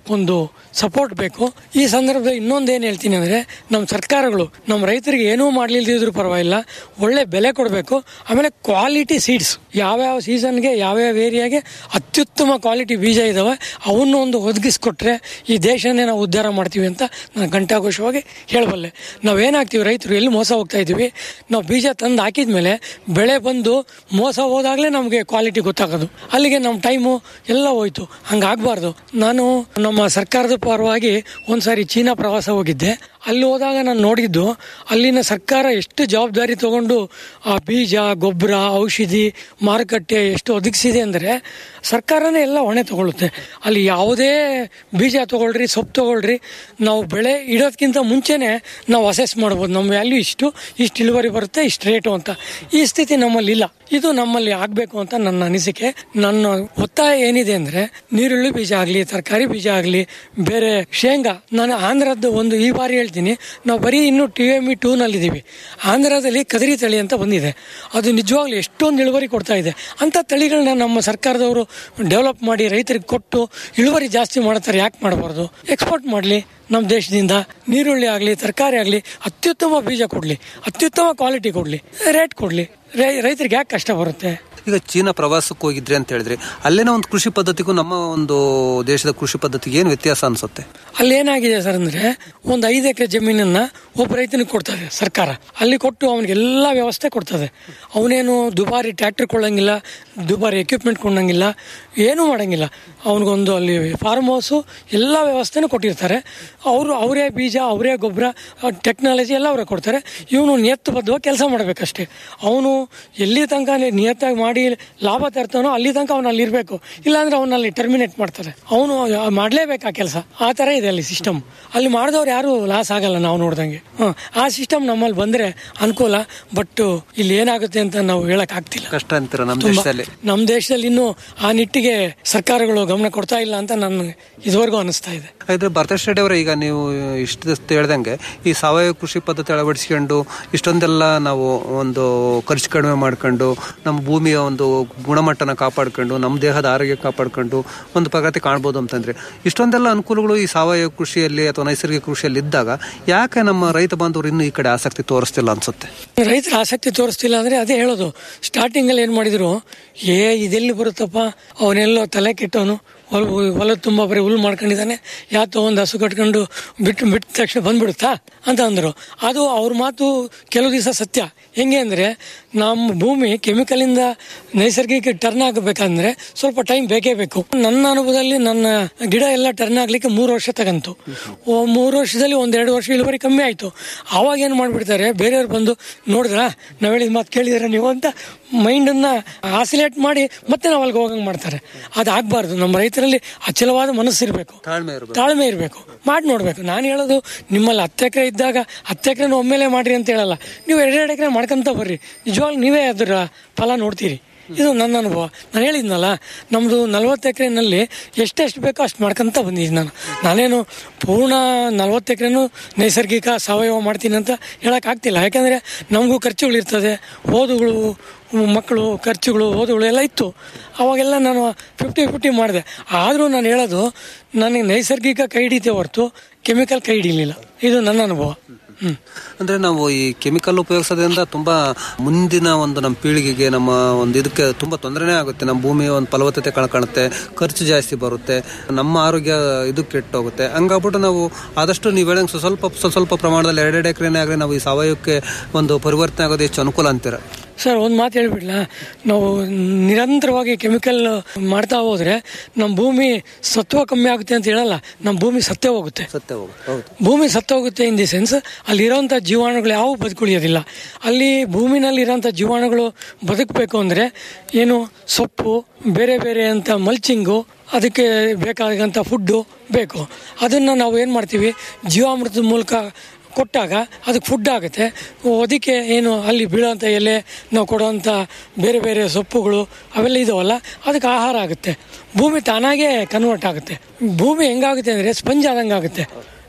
ಒಂದು ಸಪೋರ್ಟ್ ಬೇಕು ಈ ಸಂದರ್ಭದಲ್ಲಿ ಇನ್ನೊಂದು ಏನು ಹೇಳ್ತೀನಿ ಅಂದರೆ ನಮ್ಮ ಸರ್ಕಾರಗಳು ನಮ್ಮ ರೈತರಿಗೆ ಏನೂ ಮಾಡಲಿಲ್ದಿದ್ರು ಪರವಾಗಿಲ್ಲ ಒಳ್ಳೆ ಬೆಲೆ ಕೊಡಬೇಕು ಆಮೇಲೆ ಕ್ವಾಲಿಟಿ ಸೀಡ್ಸ್ ಯಾವ್ಯಾವ ಸೀಸನ್ಗೆ ಯಾವ್ಯಾವ ಏರಿಯಾಗೆ ಅತ್ಯುತ್ತಮ ಕ್ವಾಲಿಟಿ ಬೀಜ ಇದಾವೆ ಅವನ್ನು ಒಂದು ಒದಗಿಸ್ಕೊಟ್ರೆ ಈ ದೇಶನೇ ನಾವು ಉದ್ಧಾರ ಮಾಡ್ತೀವಿ ಅಂತ ನಾನು ಘಂಟಾಘೋಷವಾಗಿ ಹೇಳಬಲ್ಲೆ ನಾವೇನಾಗ್ತೀವಿ ರೈತರು ಎಲ್ಲಿ ಮೋಸ ಹೋಗ್ತಾ ಇದ್ದೀವಿ ನಾವು ಬೀಜ ತಂದು ಹಾಕಿದ್ಮೇಲೆ ಬೆಳೆ ಬಂದು ಮೋಸ ಹೋದಾಗಲೇ ನಮಗೆ ಕ್ವಾಲಿಟಿ ಗೊತ್ತಾಗೋದು ಅಲ್ಲಿಗೆ ನಮ್ಮ ಟೈಮು ಎಲ್ಲ ಹೋಯ್ತು ಹಂಗಾಗಬಾರ್ದು ನಾನು ನಮ್ಮ ಸರ್ಕಾರದ ಪರವಾಗಿ ಒಂದ್ಸಾರಿ ಚೀನಾ ಪ್ರವಾಸ ಹೋಗಿದ್ದೆ ಅಲ್ಲಿ ಹೋದಾಗ ನಾನು ನೋಡಿದ್ದು ಅಲ್ಲಿನ ಸರ್ಕಾರ ಎಷ್ಟು ಜವಾಬ್ದಾರಿ ತಗೊಂಡು ಆ ಬೀಜ ಗೊಬ್ಬರ ಔಷಧಿ ಮಾರುಕಟ್ಟೆ ಎಷ್ಟು ಒದಗಿಸಿದೆ ಅಂದರೆ ಸರ್ಕಾರನೇ ಎಲ್ಲ ಹೊಣೆ ತಗೊಳುತ್ತೆ ಅಲ್ಲಿ ಯಾವುದೇ ಬೀಜ ತಗೊಳ್ರಿ ಸೊಪ್ಪು ತಗೊಳ್ರಿ ನಾವು ಬೆಳೆ ಇಡೋದಕ್ಕಿಂತ ಮುಂಚೆನೆ ನಾವು ಅಸೆಸ್ ಮಾಡ್ಬೋದು ನಮ್ಮ ವ್ಯಾಲ್ಯೂ ಇಷ್ಟು ಇಷ್ಟು ಇಳುವರಿ ಬರುತ್ತೆ ಇಷ್ಟು ರೇಟು ಅಂತ ಈ ಸ್ಥಿತಿ ನಮ್ಮಲ್ಲಿ ಇಲ್ಲ ಇದು ನಮ್ಮಲ್ಲಿ ಆಗಬೇಕು ಅಂತ ನನ್ನ ಅನಿಸಿಕೆ ನನ್ನ ಒತ್ತಾಯ ಏನಿದೆ ಅಂದರೆ ನೀರುಳ್ಳಿ ಬೀಜ ಆಗಲಿ ತರಕಾರಿ ಬೀಜ ಆಗಲಿ ಬೇರೆ ಶೇಂಗಾ ನಾನು ಆಂಧ್ರದ್ದು ಒಂದು ಈ ಬಾರಿ ಹೇಳ್ತೀನಿ ನಾವು ಬರೀ ಇನ್ನು ಟಿ ಎಮ್ ಇ ಟೂನಲ್ಲಿದ್ದೀವಿ ಆಂಧ್ರದಲ್ಲಿ ಕದರಿ ತಳಿ ಅಂತ ಬಂದಿದೆ ಅದು ನಿಜವಾಗ್ಲೂ ಎಷ್ಟೊಂದು ಇಳುವರಿ ಕೊಡ್ತಾ ಇದೆ ಅಂಥ ತಳಿಗಳನ್ನ ನಮ್ಮ ಸರ್ಕಾರದವರು ಡೆವಲಪ್ ಮಾಡಿ ರೈತರಿಗೆ ಕೊಟ್ಟು ಇಳುವರಿ ಜಾಸ್ತಿ ಮಾಡ್ತಾರೆ ಯಾಕೆ ಮಾಡಬಾರ್ದು ಎಕ್ಸ್ಪೋರ್ಟ್ ಮಾಡಲಿ ನಮ್ಮ ದೇಶದಿಂದ ನೀರುಳ್ಳಿ ಆಗಲಿ ತರಕಾರಿ ಆಗಲಿ ಅತ್ಯುತ್ತಮ ಬೀಜ ಕೊಡಲಿ ಅತ್ಯುತ್ತಮ ಕ್ವಾಲಿಟಿ ಕೊಡಲಿ ರೇಟ್ ಕೊಡಲಿ ರೈತರಿಗೆ ಯಾಕೆ ಕಷ್ಟ ಬರುತ್ತೆ ಈಗ ಚೀನಾ ಪ್ರವಾಸಕ್ಕೆ ಹೋಗಿದ್ರಿ ಅಂತ ಹೇಳಿದ್ರಿ ಅಲ್ಲಿನ ಒಂದು ಕೃಷಿ ಪದ್ಧತಿಗೂ ನಮ್ಮ ಒಂದು ದೇಶದ ಕೃಷಿ ಪದ್ಧತಿಗೆ ಏನು ವ್ಯತ್ಯಾಸ ಅನ್ಸುತ್ತೆ ಅಲ್ಲಿ ಏನಾಗಿದೆ ಸರ್ ಅಂದ್ರೆ ಒಂದು ಐದು ಎಕರೆ ಜಮೀನನ್ನ ಒಬ್ಬ ರೈತನಿಗೆ ಕೊಡ್ತದೆ ಸರ್ಕಾರ ಅಲ್ಲಿ ಕೊಟ್ಟು ಅವನಿಗೆ ಎಲ್ಲ ವ್ಯವಸ್ಥೆ ಕೊಡ್ತದೆ ಅವನೇನು ದುಬಾರಿ ಟ್ರ್ಯಾಕ್ಟರ್ ಕೊಳ್ಳಂಗಿಲ್ಲ ದುಬಾರಿ ಎಕ್ವಿಪ್ಮೆಂಟ್ ಕೊಂಡಂಗಿಲ್ಲ ಏನೂ ಮಾಡಂಗಿಲ್ಲ ಅವನಿಗೊಂದು ಅಲ್ಲಿ ಫಾರ್ಮ್ ಹೌಸು ಎಲ್ಲ ವ್ಯವಸ್ಥೆನೂ ಕೊಟ್ಟಿರ್ತಾರೆ ಅವರು ಅವರೇ ಬೀಜ ಅವರೇ ಗೊಬ್ಬರ ಟೆಕ್ನಾಲಜಿ ಎಲ್ಲ ಅವರೇ ಕೊಡ್ತಾರೆ ಇವನು ನಿಯತ್ತಬದ್ಧವಾಗಿ ಕೆಲಸ ಮಾಡಬೇಕಷ್ಟೇ ಅವನು ಎಲ್ಲಿ ತನಕ ನಿಯತ್ತಾಗಿ ಮಾಡಿ ಲಾಭ ತರ್ತಾನೋ ಅಲ್ಲಿ ತನಕ ಅವನು ಅಲ್ಲಿ ಇರಬೇಕು ಇಲ್ಲಾಂದ್ರೆ ಅವನಲ್ಲಿ ಟರ್ಮಿನೇಟ್ ಮಾಡ್ತಾರೆ ಅವನು ಮಾಡಲೇಬೇಕು ಆ ಕೆಲಸ ಆ ಥರ ಇದೆ ಅಲ್ಲಿ ಸಿಸ್ಟಮ್ ಅಲ್ಲಿ ಮಾಡಿದವ್ರು ಯಾರು ಲಾಸ್ ಆಗಲ್ಲ ನಾವು ನೋಡ್ದಂಗೆ ಹ್ಮ್. ಆ ಸಿಸ್ಟಮ್ ನಮ್ಮಲ್ಲಿ ಬಂದರೆ ಅನುಕೂಲ ಬಟ್ ಇಲ್ಲಿ ಏನಾಗುತ್ತೆ ಅಂತ ನಾವು ಹೇಳಕ್ ಆಗ್ತಿಲ್ಲ ಕಷ್ಟ ಅಂತೀರ ನಮ್ಮ ತುಂಬಾ. ದೇಶದಲ್ಲಿ ನಮ್ಮ ದೇಶದಲ್ಲಿ ಇನ್ನೂ ಆ ನಿಟ್ಟಿಗೆ ಸರ್ಕಾರಗಳು ಗಮನ ಕೊಡ್ತಾ ಇಲ್ಲ ಅಂತ ನನ್ನ ಇದುವರೆಗೂ ಅನಿಸ್ತಾ ಇದೆ ಹಾಗಾದ್ರೆ ಭರತೇಶ್ ರೆಡ್ಡಿ ಅವರೇ ಈಗ ನೀವು ಇಷ್ಟು ಹೇಳ್ದಂಗೆ ಈ ಸಾವಯವ ಕೃಷಿ ಪದ್ಧತಿ ಅಳವಡಿಸ್ಕೊಂಡು ಇಷ್ಟೊಂದೆಲ್ಲ ನಾವು ಒಂದು ಖರ್ಚು ಕಡಿಮೆ ಮಾಡ್ಕೊಂಡು ನಮ್ಮ ಭೂಮಿಯ ಒಂದು ಗುಣಮಟ್ಟನ ಕಾಪಾಡ್ಕೊಂಡು ನಮ್ಮ ದೇಹದ ಆರೋಗ್ಯ ಕಾಪಾಡ್ಕೊಂಡು ಒಂದು ಪ್ರಗತಿ ಕಾಣ್ಬೋದು ಅಂತಂದ್ರೆ ಇಷ್ಟೊಂದೆಲ್ಲ ಅನುಕೂಲಗಳು ಈ ಸಾವಯವ ಕೃಷಿಯಲ್ಲಿ ಅಥವಾ ನೈಸರ್ಗಿಕ ಕೃಷಿಯಲ್ಲಿ ಇದ್ದಾಗ ಯಾಕೆ ನಮ್ಮ ರೈತ ಬಾಂಧವರು ಇನ್ನೂ ಈ ಕಡೆ ಆಸಕ್ತಿ ತೋರಿಸ್ತಿಲ್ಲ ಅನ್ಸುತ್ತೆ ರೈತರು ಆಸಕ್ತಿ ತೋರಿಸ್ತಿಲ್ಲ ಅಂದ್ರೆ ಅದೇ ಹೇಳೋದು ಸ್ಟಾರ್ಟಿಂಗ್ ಅಲ್ಲಿ ಏನ್ ಮಾಡಿದ್ರು ಏ ಇದೆಲ್ಲಿ ಬರುತ್ತಪ್ಪ ಅವನೆಲ್ಲೋ ತಲೆ ಕೆಟ್ಟವನು ಹೊಲ ಹೊಲ ತುಂಬ ಬರೀ ಹುಲ್ ಮಾಡ್ಕೊಂಡಿದ್ದಾನೆ ಯಾತೋ ಒಂದು ಹಸು ಕಟ್ಕೊಂಡು ಬಿಟ್ಟು ಬಿಟ್ಟ ತಕ್ಷಣ ಬಂದ್ಬಿಡುತ್ತಾ ಅಂತ ಅಂದರು ಅದು ಅವ್ರ ಮಾತು ಕೆಲವು ದಿವಸ ಸತ್ಯ ಹೆಂಗೆ ಅಂದರೆ ನಮ್ಮ ಭೂಮಿ ಕೆಮಿಕಲಿಂದ ನೈಸರ್ಗಿಕ ಟರ್ನ್ ಆಗಬೇಕಂದ್ರೆ ಸ್ವಲ್ಪ ಟೈಮ್ ಬೇಕೇ ಬೇಕು ನನ್ನ ಅನುಭವದಲ್ಲಿ ನನ್ನ ಗಿಡ ಎಲ್ಲ ಟರ್ನ್ ಆಗ್ಲಿಕ್ಕೆ ಮೂರು ವರ್ಷ ತಗಂತು ಓ ಮೂರು ವರ್ಷದಲ್ಲಿ ಒಂದೆರಡು ವರ್ಷ ಇಳುವರಿ ಕಮ್ಮಿ ಆಯಿತು ಆವಾಗ ಏನು ಮಾಡಿಬಿಡ್ತಾರೆ ಬೇರೆಯವ್ರು ಬಂದು ನೋಡಿದ್ರ ನಾವು ಹೇಳಿದ ಮಾತು ಕೇಳಿದಾರೆ ನೀವು ಅಂತ ಮೈಂಡನ್ನು ಆಸಿಲೇಟ್ ಮಾಡಿ ಮತ್ತೆ ನಾವು ಅಲ್ಲಿಗೆ ಹೋಗಂಗೆ ಮಾಡ್ತಾರೆ ಅದು ಆಗಬಾರ್ದು ನಮ್ಮ ರೈತರಲ್ಲಿ ಅಚಲವಾದ ಮನಸ್ಸಿರಬೇಕು ತಾಳ್ಮೆ ಇರಬೇಕು ತಾಳ್ಮೆ ಇರಬೇಕು ಮಾಡಿ ನೋಡಬೇಕು ನಾನು ಹೇಳೋದು ನಿಮ್ಮಲ್ಲಿ ಹತ್ತು ಎಕರೆ ಇದ್ದಾಗ ಹತ್ತು ಎಕರೆನ ಒಮ್ಮೆಲೆ ಮಾಡ್ರಿ ಅಂತ ಹೇಳಲ್ಲ ನೀವು ಎರಡೆರಡು ಎಕರೆ ಮಾಡ್ಕೊಂತ ಬರ್ರಿ ನಿಜವಾಗ್ಲೂ ನೀವೇ ಅದರ ಫಲ ನೋಡ್ತೀರಿ ಇದು ನನ್ನ ಅನುಭವ ನಾನು ಹೇಳಿದ್ನಲ್ಲ ನಮ್ಮದು ನಲ್ವತ್ತು ಎಕರೆನಲ್ಲಿ ಎಷ್ಟೆಷ್ಟು ಬೇಕೋ ಅಷ್ಟು ಮಾಡ್ಕೊಂತ ಬಂದಿದ್ದೀನಿ ನಾನು ನಾನೇನು ಪೂರ್ಣ ನಲ್ವತ್ತು ಎಕರೆನೂ ನೈಸರ್ಗಿಕ ಸಾವಯವ ಮಾಡ್ತೀನಿ ಅಂತ ಹೇಳೋಕ್ಕಾಗ್ತಿಲ್ಲ ಯಾಕಂದರೆ ನಮಗೂ ಖರ್ಚುಗಳಿರ್ತದೆ ಓದುಗಳು ಮಕ್ಕಳು ಖರ್ಚುಗಳು ಓದುಗಳು ಎಲ್ಲ ಇತ್ತು ಅವಾಗೆಲ್ಲ ನಾನು ಫಿಫ್ಟಿ ಫಿಫ್ಟಿ ಮಾಡಿದೆ ಆದರೂ ನಾನು ಹೇಳೋದು ನನಗೆ ನೈಸರ್ಗಿಕ ಕೈ ಹಿಡಿತೆ ಹೊರತು ಕೆಮಿಕಲ್ ಕೈ ಹಿಡಿಲಿಲ್ಲ ಇದು ನನ್ನ ಅನುಭವ ಹ್ಮ್ ಅಂದ್ರೆ ನಾವು ಈ ಕೆಮಿಕಲ್ ಉಪಯೋಗಿಸೋದ್ರಿಂದ ತುಂಬಾ ಮುಂದಿನ ಒಂದು ನಮ್ಮ ಪೀಳಿಗೆಗೆ ನಮ್ಮ ಒಂದು ಇದಕ್ಕೆ ತುಂಬಾ ತೊಂದರೆನೇ ಆಗುತ್ತೆ ನಮ್ಮ ಭೂಮಿಯ ಒಂದು ಫಲವತ್ತತೆ ಕಳ್ಕೊಳುತ್ತೆ ಖರ್ಚು ಜಾಸ್ತಿ ಬರುತ್ತೆ ನಮ್ಮ ಆರೋಗ್ಯ ಇದು ಕೆಟ್ಟೋಗುತ್ತೆ ಹಂಗಾಗ್ಬಿಟ್ಟು ನಾವು ಆದಷ್ಟು ನೀವು ಹೇಳಂಗೆ ಸ್ವಲ್ಪ ಸ್ವಲ್ಪ ಸ್ವಲ್ಪ ಸ್ವಲ್ಪ ಪ್ರಮಾಣದಲ್ಲಿ ಎರಡೆರಡು ಎಕರೆನೇ ಆಗಲಿ ನಾವು ಈ ಸಾವಯವಕ್ಕೆ ಒಂದು ಪರಿವರ್ತನೆ ಆಗೋದು ಹೆಚ್ಚು ಅನುಕೂಲ ಅಂತೀರ ಸರ್ ಒಂದು ಮಾತು ಹೇಳ್ಬಿಡ್ಲ ನಾವು ನಿರಂತರವಾಗಿ ಕೆಮಿಕಲ್ ಮಾಡ್ತಾ ಹೋದ್ರೆ ನಮ್ಮ ಭೂಮಿ ಸತ್ವ ಕಮ್ಮಿ ಆಗುತ್ತೆ ಅಂತ ಹೇಳಲ್ಲ ನಮ್ಮ ಭೂಮಿ ಸತ್ತೇ ಹೋಗುತ್ತೆ ಸತ್ಯ ಹೋಗುತ್ತೆ ಹೌದು ಭೂಮಿ ಸತ್ತೋಗುತ್ತೆ ಇನ್ ದಿ ಸೆನ್ಸ್ ಅಲ್ಲಿರೋಂಥ ಜೀವಾಣುಗಳು ಯಾವ ಬದುಕುಳಿಯೋದಿಲ್ಲ ಅಲ್ಲಿ ಭೂಮಿನಲ್ಲಿ ಇರೋಂಥ ಜೀವಾಣುಗಳು ಬದುಕಬೇಕು ಅಂದರೆ ಏನು ಸೊಪ್ಪು ಬೇರೆ ಬೇರೆ ಅಂತ ಮಲ್ಚಿಂಗು ಅದಕ್ಕೆ ಬೇಕಾದಂಥ ಫುಡ್ಡು ಬೇಕು ಅದನ್ನು ನಾವು ಏನು ಮಾಡ್ತೀವಿ ಜೀವಾಮೃತದ ಮೂಲಕ ಕೊಟ್ಟಾಗ ಅದಕ್ಕೆ ಫುಡ್ ಆಗುತ್ತೆ ಅದಕ್ಕೆ ಏನು ಅಲ್ಲಿ ಬೀಳೋಂಥ ಎಲೆ ನಾವು ಕೊಡೋವಂಥ ಬೇರೆ ಬೇರೆ ಸೊಪ್ಪುಗಳು ಅವೆಲ್ಲ ಇದಾವಲ್ಲ ಅದಕ್ಕೆ ಆಹಾರ ಆಗುತ್ತೆ ಭೂಮಿ ತಾನಾಗೇ ಕನ್ವರ್ಟ್ ಆಗುತ್ತೆ ಭೂಮಿ ಹೆಂಗಾಗುತ್ತೆ ಅಂದರೆ ಸ್ಪಂಜ್ ಆದಂಗೆ ಆಗುತ್ತೆ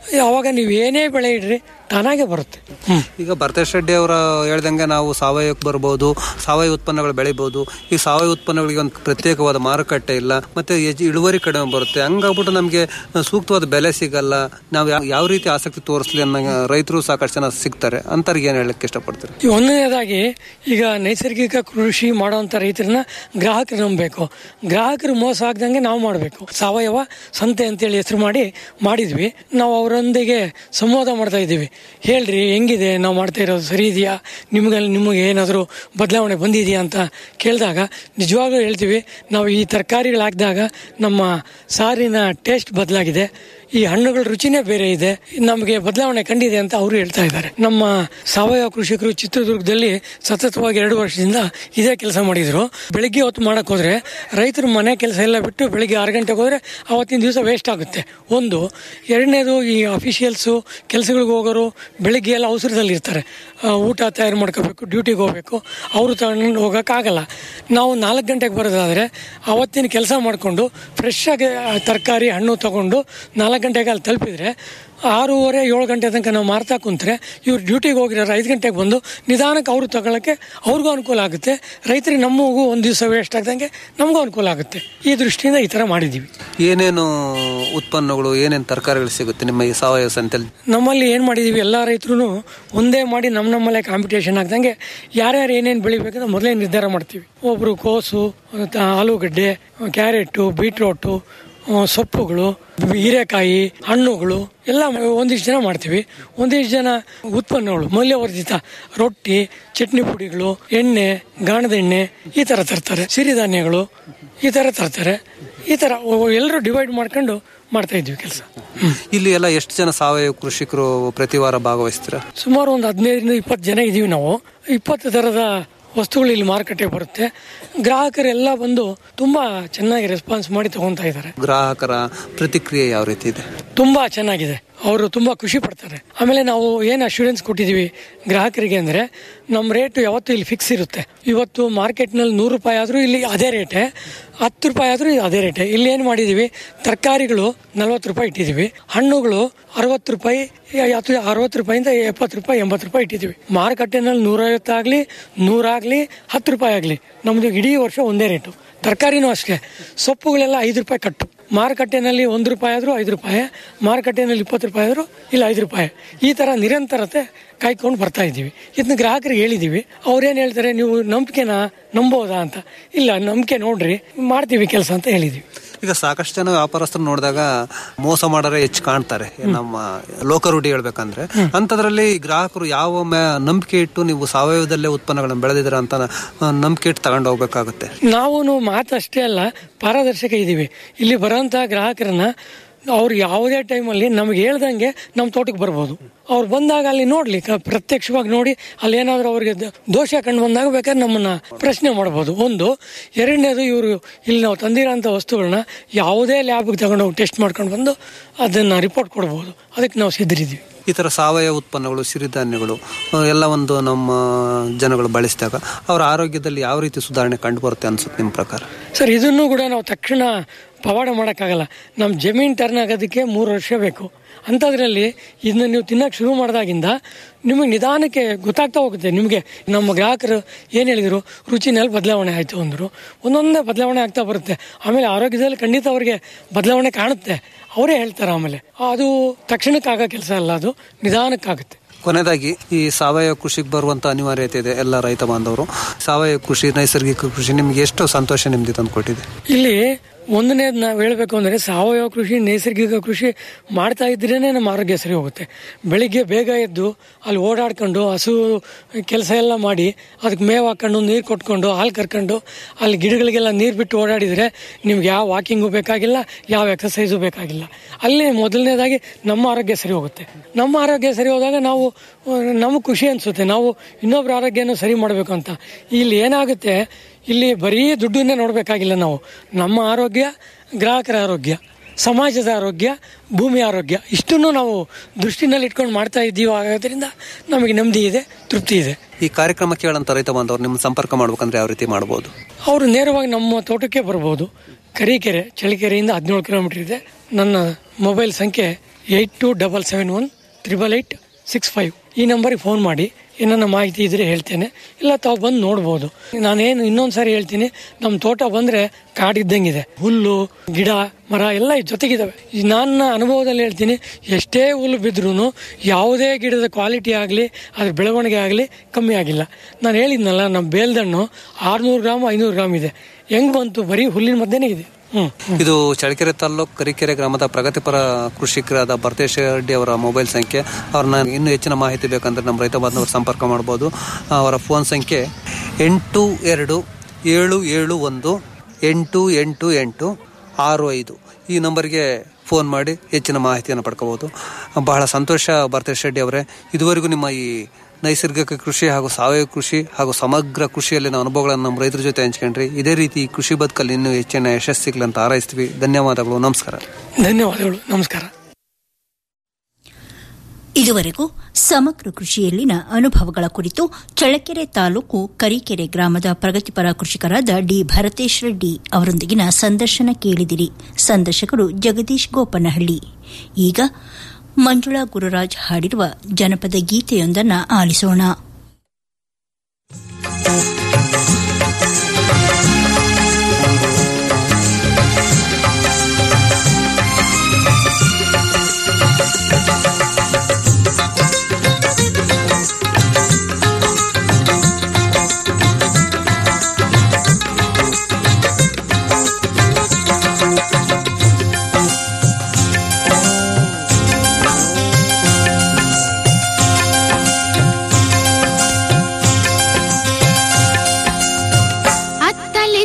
ಅವಾಗ ನೀವು ಏನೇ ಬೆಳೆ ಇಡ್ರಿ ತಾನಾಗೆ ಬರುತ್ತೆ ಹ್ಮ್ ಈಗ ಭರತೇಶ್ ರೆಡ್ಡಿ ಅವರ ಹೇಳ್ದಂಗೆ ನಾವು ಸಾವಯವಕ್ಕೆ ಬರ್ಬೋದು ಸಾವಯವ ಉತ್ಪನ್ನಗಳು ಬೆಳಿಬಹುದು ಈ ಸಾವಯವ ಉತ್ಪನ್ನಗಳಿಗೆ ಒಂದು ಪ್ರತ್ಯೇಕವಾದ ಮಾರುಕಟ್ಟೆ ಇಲ್ಲ ಮತ್ತೆ ಹೆಚ್- ಇಳುವರಿ ಕಡಿಮೆ ಬರುತ್ತೆ ಹಂಗಾಗ್ಬಿಟ್ಟು ನಮಗೆ ಸೂಕ್ತವಾದ ಬೆಲೆ ಸಿಗಲ್ಲ ನಾವು ಯಾವ- ಯಾವ ರೀತಿ ಆಸಕ್ತಿ ತೋರಿಸ್ಲಿ ಅನ್ನೋ ರೈತರು ಸಾಕಷ್ಟು ಜನ ಸಿಗ್ತಾರೆ ಅಂತವ್ರಿಗೆ ಏನು ಹೇಳಕ್ಕೆ ಇಷ್ಟಪಡ್ತೀರಿ ಈ ಒಂದನೇದಾಗಿ ಈಗ ನೈಸರ್ಗಿಕ ಕೃಷಿ ಮಾಡುವಂತ ರೈತರನ್ನ ಗ್ರಾಹಕರು ನಂಬಬೇಕು ಗ್ರಾಹಕರು ಮೋಸ ಆಗ್ದಂಗೆ ನಾವು ಮಾಡಬೇಕು ಸಾವಯವ ಸಂತೆ ಅಂತೇಳಿ ಹೆಸರು ಮಾಡಿ ಮಾಡಿದ್ವಿ ನಾವು ಅವರೊಂದಿಗೆ ಸಂವಾದ ಮಾಡ್ತಾ ಇದ್ದೀವಿ ಹೇಳ್ರಿ ಹೆಂಗಿದೆ ನಾವು ಮಾಡ್ತಾ ಇರೋದು ಸರಿ ಇದೆಯಾ ನಿಮ್ಗೆ ನಿಮಗೆ ಏನಾದರೂ ಬದಲಾವಣೆ ಬಂದಿದೆಯಾ ಅಂತ ಕೇಳಿದಾಗ ನಿಜವಾಗ್ಲೂ ಹೇಳ್ತೀವಿ ನಾವು ಈ ತರಕಾರಿಗಳು ಹಾಕಿದಾಗ ನಮ್ಮ ಸಾರಿನ ಟೇಸ್ಟ್ ಬದಲಾಗಿದೆ ಈ ಹಣ್ಣುಗಳ ರುಚಿನೇ ಬೇರೆ ಇದೆ ನಮಗೆ ಬದಲಾವಣೆ ಕಂಡಿದೆ ಅಂತ ಅವರು ಹೇಳ್ತಾ ಇದ್ದಾರೆ ನಮ್ಮ ಸಾವಯವ ಕೃಷಿಕರು ಚಿತ್ರದುರ್ಗದಲ್ಲಿ ಸತತವಾಗಿ ಎರಡು ವರ್ಷದಿಂದ ಇದೇ ಕೆಲಸ ಮಾಡಿದ್ರು ಬೆಳಿಗ್ಗೆ ಹೊತ್ತು ಮಾಡಕ್ ಹೋದ್ರೆ ರೈತರು ಮನೆ ಕೆಲಸ ಎಲ್ಲ ಬಿಟ್ಟು ಬೆಳಿಗ್ಗೆ ಆರು ಗಂಟೆಗೆ ಹೋದ್ರೆ ಅವತ್ತಿನ ದಿವಸ ವೇಸ್ಟ್ ಆಗುತ್ತೆ ಒಂದು ಎರಡನೇದು ಈ ಅಫಿಷಿಯಲ್ಸು ಕೆಲಸಗಳಿಗೆ ಹೋಗೋರು ಬೆಳಿಗ್ಗೆ ಎಲ್ಲ ಅವಸರದಲ್ಲಿ ಇರ್ತಾರೆ ಆ, ಊಟ ತಯಾರು ಮಾಡ್ಕೋಬೇಕು ಡ್ಯೂಟಿಗೆ ಹೋಗ್ಬೇಕು ಅವರು ತಗೊಂಡು ಹೋಗೋಕ್ಕಾಗಲ್ಲ ನಾವು ನಾಲ್ಕು ಗಂಟೆಗೆ ಬರೋದಾದ್ರೆ ಅವತ್ತಿನ ಕೆಲಸ ಮಾಡಿಕೊಂಡು ಫ್ರೆಶ್ ಆಗಿ ತರಕಾರಿ ಹಣ್ಣು ತಗೊಂಡು ನಾಲ್ಕು ಗಂಟೆಗೆ ಅಲ್ಲಿ ತಲುಪಿದ್ರೆ ಆರೂವರೆ ಏಳು ಗಂಟೆ ತನಕ ನಾವು ಮಾರ್ತಾ ಕುಂತ್ರೆ ಇವ್ರು ಡ್ಯೂಟಿಗೆ ಹೋಗಿರೋರು ಐದು ಗಂಟೆಗೆ ಬಂದು ನಿಧಾನಕ್ಕೆ ಅವರು ತಗೊಳಕ್ಕೆ ಅವ್ರಿಗೂ ಅನುಕೂಲ ಆಗುತ್ತೆ ರೈತರಿಗೆ ನಮಗೂ ಒಂದು ದಿವಸ ವೇಸ್ಟ್ ಆಗ್ದಂಗೆ ನಮಗೂ ಅನುಕೂಲ ಆಗುತ್ತೆ ಈ ದೃಷ್ಟಿಯಿಂದ ಈ ಥರ ಮಾಡಿದ್ದೀವಿ ಏನೇನು ಉತ್ಪನ್ನಗಳು ಏನೇನು ತರಕಾರಿಗಳು ಸಿಗುತ್ತೆ ನಿಮ್ಮ ಈ ಸಾವಯವ ಸಂತೆಯಲ್ಲಿ ನಮ್ಮಲ್ಲಿ ಏನು ಮಾಡಿದ್ದೀವಿ ಎಲ್ಲ ರೈತರು ಒಂದೇ ಮಾಡಿ ನಮ್ಮ ನಮ್ಮಲ್ಲೇ ಕಾಂಪಿಟೇಷನ್ ಆಗ್ದಂಗೆ ಯಾರ್ಯಾರು ಏನೇನು ಬೆಳಿಬೇಕಂತ ಮೊದಲೇ ನಿರ್ಧಾರ ಮಾಡ್ತೀವಿ ಒಬ್ಬರು ಕೋಸು ಮತ್ತೆ ಆಲೂಗಡ್ಡೆ ಕ್ಯಾರೆಟು ಬೀಟ್ರೋಟು ಆ, ಸೊಪ್ಪುಗಳು ಹೀರೆಕಾಯಿ ಹಣ್ಣುಗಳು ಎಲ್ಲ ಒಂದಿಷ್ಟು ಜನ ಮಾಡ್ತೀವಿ ಒಂದಿಷ್ಟು ಜನ ಉತ್ಪನ್ನಗಳು ಮೌಲ್ಯವರ್ಧಿತ ರೊಟ್ಟಿ ಚಟ್ನಿ ಪುಡಿಗಳು ಎಣ್ಣೆ ಗಾಣದ ಎಣ್ಣೆ ಈ ಥರ ತರ್ತಾರೆ ಸಿರಿಧಾನ್ಯಗಳು ಈ ಥರ ತರ್ತಾರೆ ಈ ಥರ ಎಲ್ಲರೂ ಡಿವೈಡ್ ಮಾಡ್ಕೊಂಡು ಮಾಡ್ತಾ ಇದ್ವಿ ಕೆಲಸ ಇಲ್ಲಿ ಎಲ್ಲ ಎಷ್ಟು ಜನ ಸಾವಯವ ಕೃಷಿಕರು ಪ್ರತಿ ವಾರ ಭಾಗವಹಿಸ್ತೀರಾ ಸುಮಾರು ಒಂದು ಹದಿನೈದರಿಂದ ಇಪ್ಪತ್ತು ಜನ ಇದೀವಿ ನಾವು ಇಪ್ಪತ್ತು ಥರದ ವಸ್ತುಗಳು ಇಲ್ಲಿ ಮಾರುಕಟ್ಟೆಗೆ ಬರುತ್ತೆ ಗ್ರಾಹಕರೆಲ್ಲ ಬಂದು ತುಂಬಾ ಚೆನ್ನಾಗಿ ರೆಸ್ಪಾನ್ಸ್ ಮಾಡಿ ತಗೊಂತಾ ಇದ್ದಾರೆ ಗ್ರಾಹಕರ ಪ್ರತಿಕ್ರಿಯೆ ಯಾವ ರೀತಿ ಇದೆ ತುಂಬಾ ಚೆನ್ನಾಗಿದೆ ಅವರು ತುಂಬಾ ಖುಷಿ ಪಡ್ತಾರೆ ಆಮೇಲೆ ನಾವು ಏನು ಅಶ್ಯೂರೆನ್ಸ್ ಕೊಟ್ಟಿದ್ದೀವಿ ಗ್ರಾಹಕರಿಗೆ ಅಂದ್ರೆ ನಮ್ಮ ರೇಟ್ ಯಾವತ್ತೂ ಇಲ್ಲಿ ಫಿಕ್ಸ್ ಇರುತ್ತೆ ಇವತ್ತು ಮಾರ್ಕೆಟ್ನಲ್ಲಿ ನೂರು ರೂಪಾಯಿ ಆದರೂ ಇಲ್ಲಿ ಅದೇ ರೇಟೆ ಹತ್ತು ರೂಪಾಯಿ ಆದರೂ ಅದೇ ರೇಟೆ ಇಲ್ಲಿ ಏನು ಮಾಡಿದ್ದೀವಿ ತರಕಾರಿಗಳು ನಲ್ವತ್ತು ರೂಪಾಯಿ ಇಟ್ಟಿದ್ದೀವಿ ಹಣ್ಣುಗಳು ಅರವತ್ತು ರೂಪಾಯಿ ಅಥವಾ ಅರವತ್ತು ರೂಪಾಯಿಂದ ಎಪ್ಪತ್ತು ರೂಪಾಯಿ ಎಂಬತ್ತು ರೂಪಾಯಿ ಇಟ್ಟಿದ್ದೀವಿ ಮಾರುಕಟ್ಟೆನಲ್ಲಿ ನೂರೈವತ್ತಾಗಲಿ ನೂರಾಗಲಿ ಹತ್ತು ರೂಪಾಯಿ ಆಗಲಿ ನಮ್ಮದು ಇಡೀ ವರ್ಷ ಒಂದೇ ರೇಟು ತರಕಾರಿನೂ ಅಷ್ಟೇ ಸೊಪ್ಪುಗಳೆಲ್ಲ ಐದು ರೂಪಾಯಿ ಕಟ್ಟು ಮಾರುಕಟ್ಟೆನಲ್ಲಿ ಒಂದು ರೂಪಾಯಿ ಆದರೂ ಐದು ರೂಪಾಯಿ ಮಾರುಕಟ್ಟೆನಲ್ಲಿ ಇಪ್ಪತ್ತು ರೂಪಾಯಿ ಆದರೂ ಇಲ್ಲ ಐದು ರೂಪಾಯಿ ಈ ಥರ ನಿರಂತರತೆ ಕಾಯ್ಕೊಂಡು ಬರ್ತಾ ಇದ್ದೀವಿ ಇದನ್ನ ಗ್ರಾಹಕರಿಗೆ ಹೇಳಿದ್ದೀವಿ ಅವ್ರೇನು ಹೇಳ್ತಾರೆ ನೀವು ನಂಬಿಕೆನಾ ನಂಬೋದಾ ಅಂತ ಇಲ್ಲ ನಂಬಿಕೆ ನೋಡ್ರಿ ಮಾಡ್ತೀವಿ ಕೆಲಸ ಅಂತ ಹೇಳಿದ್ದೀವಿ ಈಗ ಸಾಕಷ್ಟು ಜನ ವ್ಯಾಪಾರಸ್ಥರು ನೋಡಿದಾಗ ಮೋಸ ಮಾಡೋರೆ ಹೆಚ್ಚು ಕಾಣ್ತಾರೆ ನಮ್ಮ ಲೋಕರೂಢಿ ಹೇಳ್ಬೇಕಂದ್ರೆ ಅಂತದ್ರಲ್ಲಿ ಗ್ರಾಹಕರು ಯಾವ ಮ್ಯಾ- ನಂಬಿಕೆ ಇಟ್ಟು ನೀವು ಸಾವಯವದಲ್ಲೇ ಉತ್ಪನ್ನಗಳನ್ನ ಬೆಳೆದಿದ್ದೀರಾ ಅಂತ ಆ, ನಂಬಿಕೆ ಇಟ್ಟು ತಗೊಂಡು ಹೋಗ್ಬೇಕಾಗುತ್ತೆ ನಾವು ಮಾತಷ್ಟೇ ಅಲ್ಲ ಪಾರದರ್ಶಕ ಇದ್ದೀವಿ ಇಲ್ಲಿ ಬರೋಂಥ ಗ್ರಾಹಕರನ್ನ ಅವ್ರು ಯಾವುದೇ ಟೈಮಲ್ಲಿ ನಮ್ಗೆ ಹೇಳ್ದಂಗೆ ನಮ್ಮ ತೋಟಕ್ಕೆ ಬರ್ಬೋದು ಅವ್ರು ಬಂದಾಗ ಅಲ್ಲಿ ನೋಡ್ಲಿ ಕ- ಪ್ರತ್ಯಕ್ಷವಾಗಿ ನೋಡಿ ಅಲ್ಲಿ ಏನಾದರೂ ಅವ್ರಿಗೆ ದ- ದೋಷ ಕಂಡು ಬಂದಾಗ ಬೇಕಾದ್ರೆ ನಮ್ಮನ್ನ ಪ್ರಶ್ನೆ ಮಾಡ್ಬೋದು ಒಂದು ಎರಡನೇದು ಇವರು ಇಲ್ಲಿ ನಾವು ತಂದಿರೋಂಥ ವಸ್ತುಗಳನ್ನ ಯಾವುದೇ ಲ್ಯಾಬ್ಗೆ ತಗೊಂಡೋಗಿ ಟೆಸ್ಟ್ ಮಾಡ್ಕೊಂಡು ಬಂದು ಅದನ್ನ ರಿಪೋರ್ಟ್ ಕೊಡ್ಬೋದು ಅದಕ್ಕೆ ನಾವು ಸಿದ್ಧರಿದ್ದೀವಿ ಈ ತರ ಸಾವಯವ ಉತ್ಪನ್ನಗಳು ಸಿರಿಧಾನ್ಯಗಳು ಆ, ಎಲ್ಲ ಒಂದು ನಮ್ಮ ಜನಗಳು ಬಳಸಿದಾಗ ಅವರ ಆರೋಗ್ಯದಲ್ಲಿ ಯಾವ ರೀತಿ ಸುಧಾರಣೆ ಕಂಡು ಬರುತ್ತೆ ಅನ್ಸುತ್ತೆ ನಿಮ್ಮ ಪ್ರಕಾರ ಸರ್ ಇದನ್ನು ಕೂಡ ನಾವು ತಕ್ಷಣ ಪವಾಡ ಮಾಡೋಕ್ಕಾಗಲ್ಲ ನಮ್ಮ ಜಮೀನು ಟರ್ನ್ ಆಗೋದಕ್ಕೆ ಮೂರು ವರ್ಷ ಬೇಕು ಅಂಥದ್ರಲ್ಲಿ ಇದನ್ನ ನೀವು ತಿನ್ನಕ್ಕೆ ಶುರು ಮಾಡಿದಾಗಿಂದ ನಿಮಗೆ ನಿಧಾನಕ್ಕೆ ಗೊತ್ತಾಗ್ತಾ ಹೋಗುತ್ತೆ ನಿಮಗೆ ನಮ್ಮ ಗ್ರಾಹಕರು ಏನು ಹೇಳಿದರು ರುಚಿನಲ್ಲಿ ಬದಲಾವಣೆ ಆಯಿತು ಅಂದರು ಒಂದೊಂದೇ ಬದಲಾವಣೆ ಆಗ್ತಾ ಬರುತ್ತೆ ಆಮೇಲೆ ಆರೋಗ್ಯದಲ್ಲಿ ಖಂಡಿತ ಅವರಿಗೆ ಬದಲಾವಣೆ ಕಾಣುತ್ತೆ ಅವರೇ ಹೇಳ್ತಾರೆ ಆಮೇಲೆ ಅದು ತಕ್ಷಣಕ್ಕಾಗೋ ಕೆಲಸ ಅಲ್ಲ ಅದು ನಿಧಾನಕ್ಕಾಗುತ್ತೆ ಕೊನೆಯದಾಗಿ ಈ ಸಾವಯವ ಕೃಷಿಗೆ ಬರುವಂತ ಅನಿವಾರ್ಯತೆ ಇದೆ ಎಲ್ಲ ರೈತ ಬಾಂಧವರು ಸಾವಯವ ಕೃಷಿ ನೈಸರ್ಗಿಕ ಕೃಷಿ ನಿಮ್ಗೆ ಎಷ್ಟು ಸಂತೋಷ ನಿಮ್ದು ತಂದು ಕೊಟ್ಟಿದೆ ಇಲ್ಲಿ ಒಂದನೇದು ನಾವು ಹೇಳಬೇಕು ಅಂದರೆ ಸಾವಯವ ಕೃಷಿ ನೈಸರ್ಗಿಕ ಕೃಷಿ ಮಾಡ್ತಾ ಇದ್ರೇನೆ ನಮ್ಮ ಆರೋಗ್ಯ ಸರಿ ಹೋಗುತ್ತೆ ಬೆಳಿಗ್ಗೆ ಬೇಗ ಎದ್ದು ಅಲ್ಲಿ ಓಡಾಡ್ಕೊಂಡು ಹಸು ಕೆಲಸ ಎಲ್ಲ ಮಾಡಿ ಅದಕ್ಕೆ ಮೇವು ಹಾಕೊಂಡು ನೀರು ಕೊಟ್ಕೊಂಡು ಹಾಲು ಕರ್ಕೊಂಡು ಅಲ್ಲಿ ಗಿಡಗಳಿಗೆಲ್ಲ ನೀರು ಬಿಟ್ಟು ಓಡಾಡಿದರೆ ನಿಮ್ಗೆ ಯಾವ ವಾಕಿಂಗು ಬೇಕಾಗಿಲ್ಲ ಯಾವ ಎಕ್ಸಸೈಸು ಬೇಕಾಗಿಲ್ಲ ಅಲ್ಲಿ ಮೊದಲನೇದಾಗಿ ನಮ್ಮ ಆರೋಗ್ಯ ಸರಿ ಹೋಗುತ್ತೆ ನಮ್ಮ ಆರೋಗ್ಯ ಸರಿ ಹೋದಾಗ ನಾವು ನಮಗೆ ಖುಷಿ ಅನಿಸುತ್ತೆ ನಾವು ಇನ್ನೊಬ್ಬರ ಆರೋಗ್ಯನ ಸರಿ ಮಾಡಬೇಕು ಅಂತ ಇಲ್ಲಿ ಏನಾಗುತ್ತೆ ಇಲ್ಲಿ ಬರೀ ದುಡ್ಡನ್ನೇ ನೋಡಬೇಕಾಗಿಲ್ಲ ನಾವು ನಮ್ಮ ಆರೋಗ್ಯ ಗ್ರಾಹಕರ ಆರೋಗ್ಯ ಸಮಾಜದ ಆರೋಗ್ಯ ಭೂಮಿ ಆರೋಗ್ಯ ಇಷ್ಟನ್ನು ನಾವು ದೃಷ್ಟಿನಲ್ಲಿ ಇಟ್ಕೊಂಡು ಮಾಡ್ತಾ ಇದ್ದೀವಿ ಆಗೋದ್ರಿಂದ ನಮಗೆ ನೆಮ್ಮದಿ ಇದೆ ತೃಪ್ತಿ ಇದೆ ಈ ಕಾರ್ಯಕ್ರಮ ಕೇಳಂತ ರೈತ ಬಾಂಧವರು ನಿಮ್ಮ ಸಂಪರ್ಕ ಮಾಡ್ಬೇಕಂದ್ರೆ ಯಾವ ರೀತಿ ಮಾಡ್ಬೋದು ಅವರು ನೇರವಾಗಿ ನಮ್ಮ ತೋಟಕ್ಕೆ ಬರ್ಬೋದು ಕರೀಕೆರೆ ಚಳಿಕೆರೆಯಿಂದ ಹದಿನೇಳು ಕಿಲೋಮೀಟರ್ ಇದೆ ನನ್ನ ಮೊಬೈಲ್ ಸಂಖ್ಯೆ eight two double seven one triple eight six five ಈ ನಂಬರಿಗೆ ಫೋನ್ ಮಾಡಿ ಏನನ್ನ ಮಾಹಿತಿ ಇದ್ರೆ ಹೇಳ್ತೇನೆ ಇಲ್ಲ ತಾವು ಬಂದು ನೋಡ್ಬೋದು ನಾನೇನು ಇನ್ನೊಂದು ಸಾರಿ ಹೇಳ್ತೀನಿ ನಮ್ಮ ತೋಟ ಬಂದರೆ ಕಾಡಿದ್ದಂಗಿದೆ ಹುಲ್ಲು ಗಿಡ ಮರ ಎಲ್ಲ ಜೊತೆಗಿದಾವೆ ಈ ನನ್ನ ಅನುಭವದಲ್ಲಿ ಹೇಳ್ತೀನಿ ಎಷ್ಟೇ ಹುಲ್ಲು ಬಿದ್ರೂ ಯಾವುದೇ ಗಿಡದ ಕ್ವಾಲಿಟಿ ಆಗಲಿ ಅದ್ರ ಬೆಳವಣಿಗೆ ಆಗಲಿ ಕಮ್ಮಿ ಆಗಿಲ್ಲ ನಾನು ಹೇಳಿದ್ನಲ್ಲ ನಮ್ಮ ಬೇಲ್ದಣ್ಣು ಆರುನೂರು ಗ್ರಾಮ್ ಐನೂರು ಗ್ರಾಮ್ ಇದೆ ಹೆಂಗ್ ಬಂತು ಬರೀ ಹುಲ್ಲಿನ ಮಧ್ಯೆನೇ ಇದೆ ಹ್ಮ್ ಇದು ಚಳ್ಳಕೆರೆ ತಾಲ್ಲೂಕು ಕರಿಕೆರೆ ಗ್ರಾಮದ ಪ್ರಗತಿಪರ ಕೃಷಿಕರಾದ ಭರ್ತೇಶ್ ರೆಡ್ಡಿ ಅವರ ಮೊಬೈಲ್ ಸಂಖ್ಯೆ ಅವ್ರನ್ನ ಇನ್ನೂ ಹೆಚ್ಚಿನ ಮಾಹಿತಿ ಬೇಕಂದ್ರೆ ನಮ್ಮ ರೈತ ಬಾಂಧವರು ಸಂಪರ್ಕ ಮಾಡ್ಬೋದು ಅವರ ಫೋನ್ ಸಂಖ್ಯೆ ಎಂಟು ಎರಡು ಏಳು ಏಳು ಒಂದು ಎಂಟು ಎಂಟು ಎಂಟು ಆರು ಐದು ಈ ನಂಬರ್ಗೆ ಫೋನ್ ಮಾಡಿ ಹೆಚ್ಚಿನ ಮಾಹಿತಿಯನ್ನು ಪಡ್ಕೋಬಹುದು ಬಹಳ ಸಂತೋಷ ಭರ್ತೇಶ್ ರೆಡ್ಡಿ ಅವರೇ ಇದುವರೆಗೂ ನಿಮ್ಮ ಈ ನೈಸರ್ಗಿಕ ಕೃಷಿ ಹಾಗೂ ಸಾವಯವ ಕೃಷಿ ಹಾಗೂ ಸಮಗ್ರ ಕೃಷಿಯಲ್ಲಿನ ಅನುಭವಗಳನ್ನು ನಮ್ಮ ರೈತರ ಜೊತೆ ಹಂಚ್ಕೊಂಡ್ರಿ ಇದೇ ರೀತಿ ಈ ಕೃಷಿ ಬದುಕಲ್ಲಿ ಇನ್ನೂ ಹೆಚ್ಚಿನ ಯಶಸ್ಸು ಸಿಗ್ಲಿ ಅಂತ ಹಾರೈಸ್ತೀವಿ ಧನ್ಯವಾದಗಳು ನಮಸ್ಕಾರ ಧನ್ಯವಾದಗಳು ನಮಸ್ಕಾರ ಇದುವರೆಗೂ ಸಮಗ್ರ ಕೃಷಿಯಲ್ಲಿನ ಅನುಭವಗಳ ಕುರಿತು ಚಳ್ಳಕೆರೆ ತಾಲೂಕು ಕರಿಕೆರೆ ಗ್ರಾಮದ ಪ್ರಗತಿಪರ ಕೃಷಿಕರಾದ ಡಿ ಭರತೇಶ್ ರೆಡ್ಡಿ ಅವರೊಂದಿಗಿನ ಸಂದರ್ಶನ ಕೇಳಿದಿರಿ ಸಂದರ್ಶಕರು ಜಗದೀಶ್ ಗೋಪನಹಳ್ಳಿ ಈಗ ಮಂಜುಳಾ ಗುರುರಾಜ್ ಹಾಡಿರುವ ಜನಪದ ಗೀತೆಯೊಂದನ್ನ ಆಲಿಸೋಣ ಅತ್ತಲ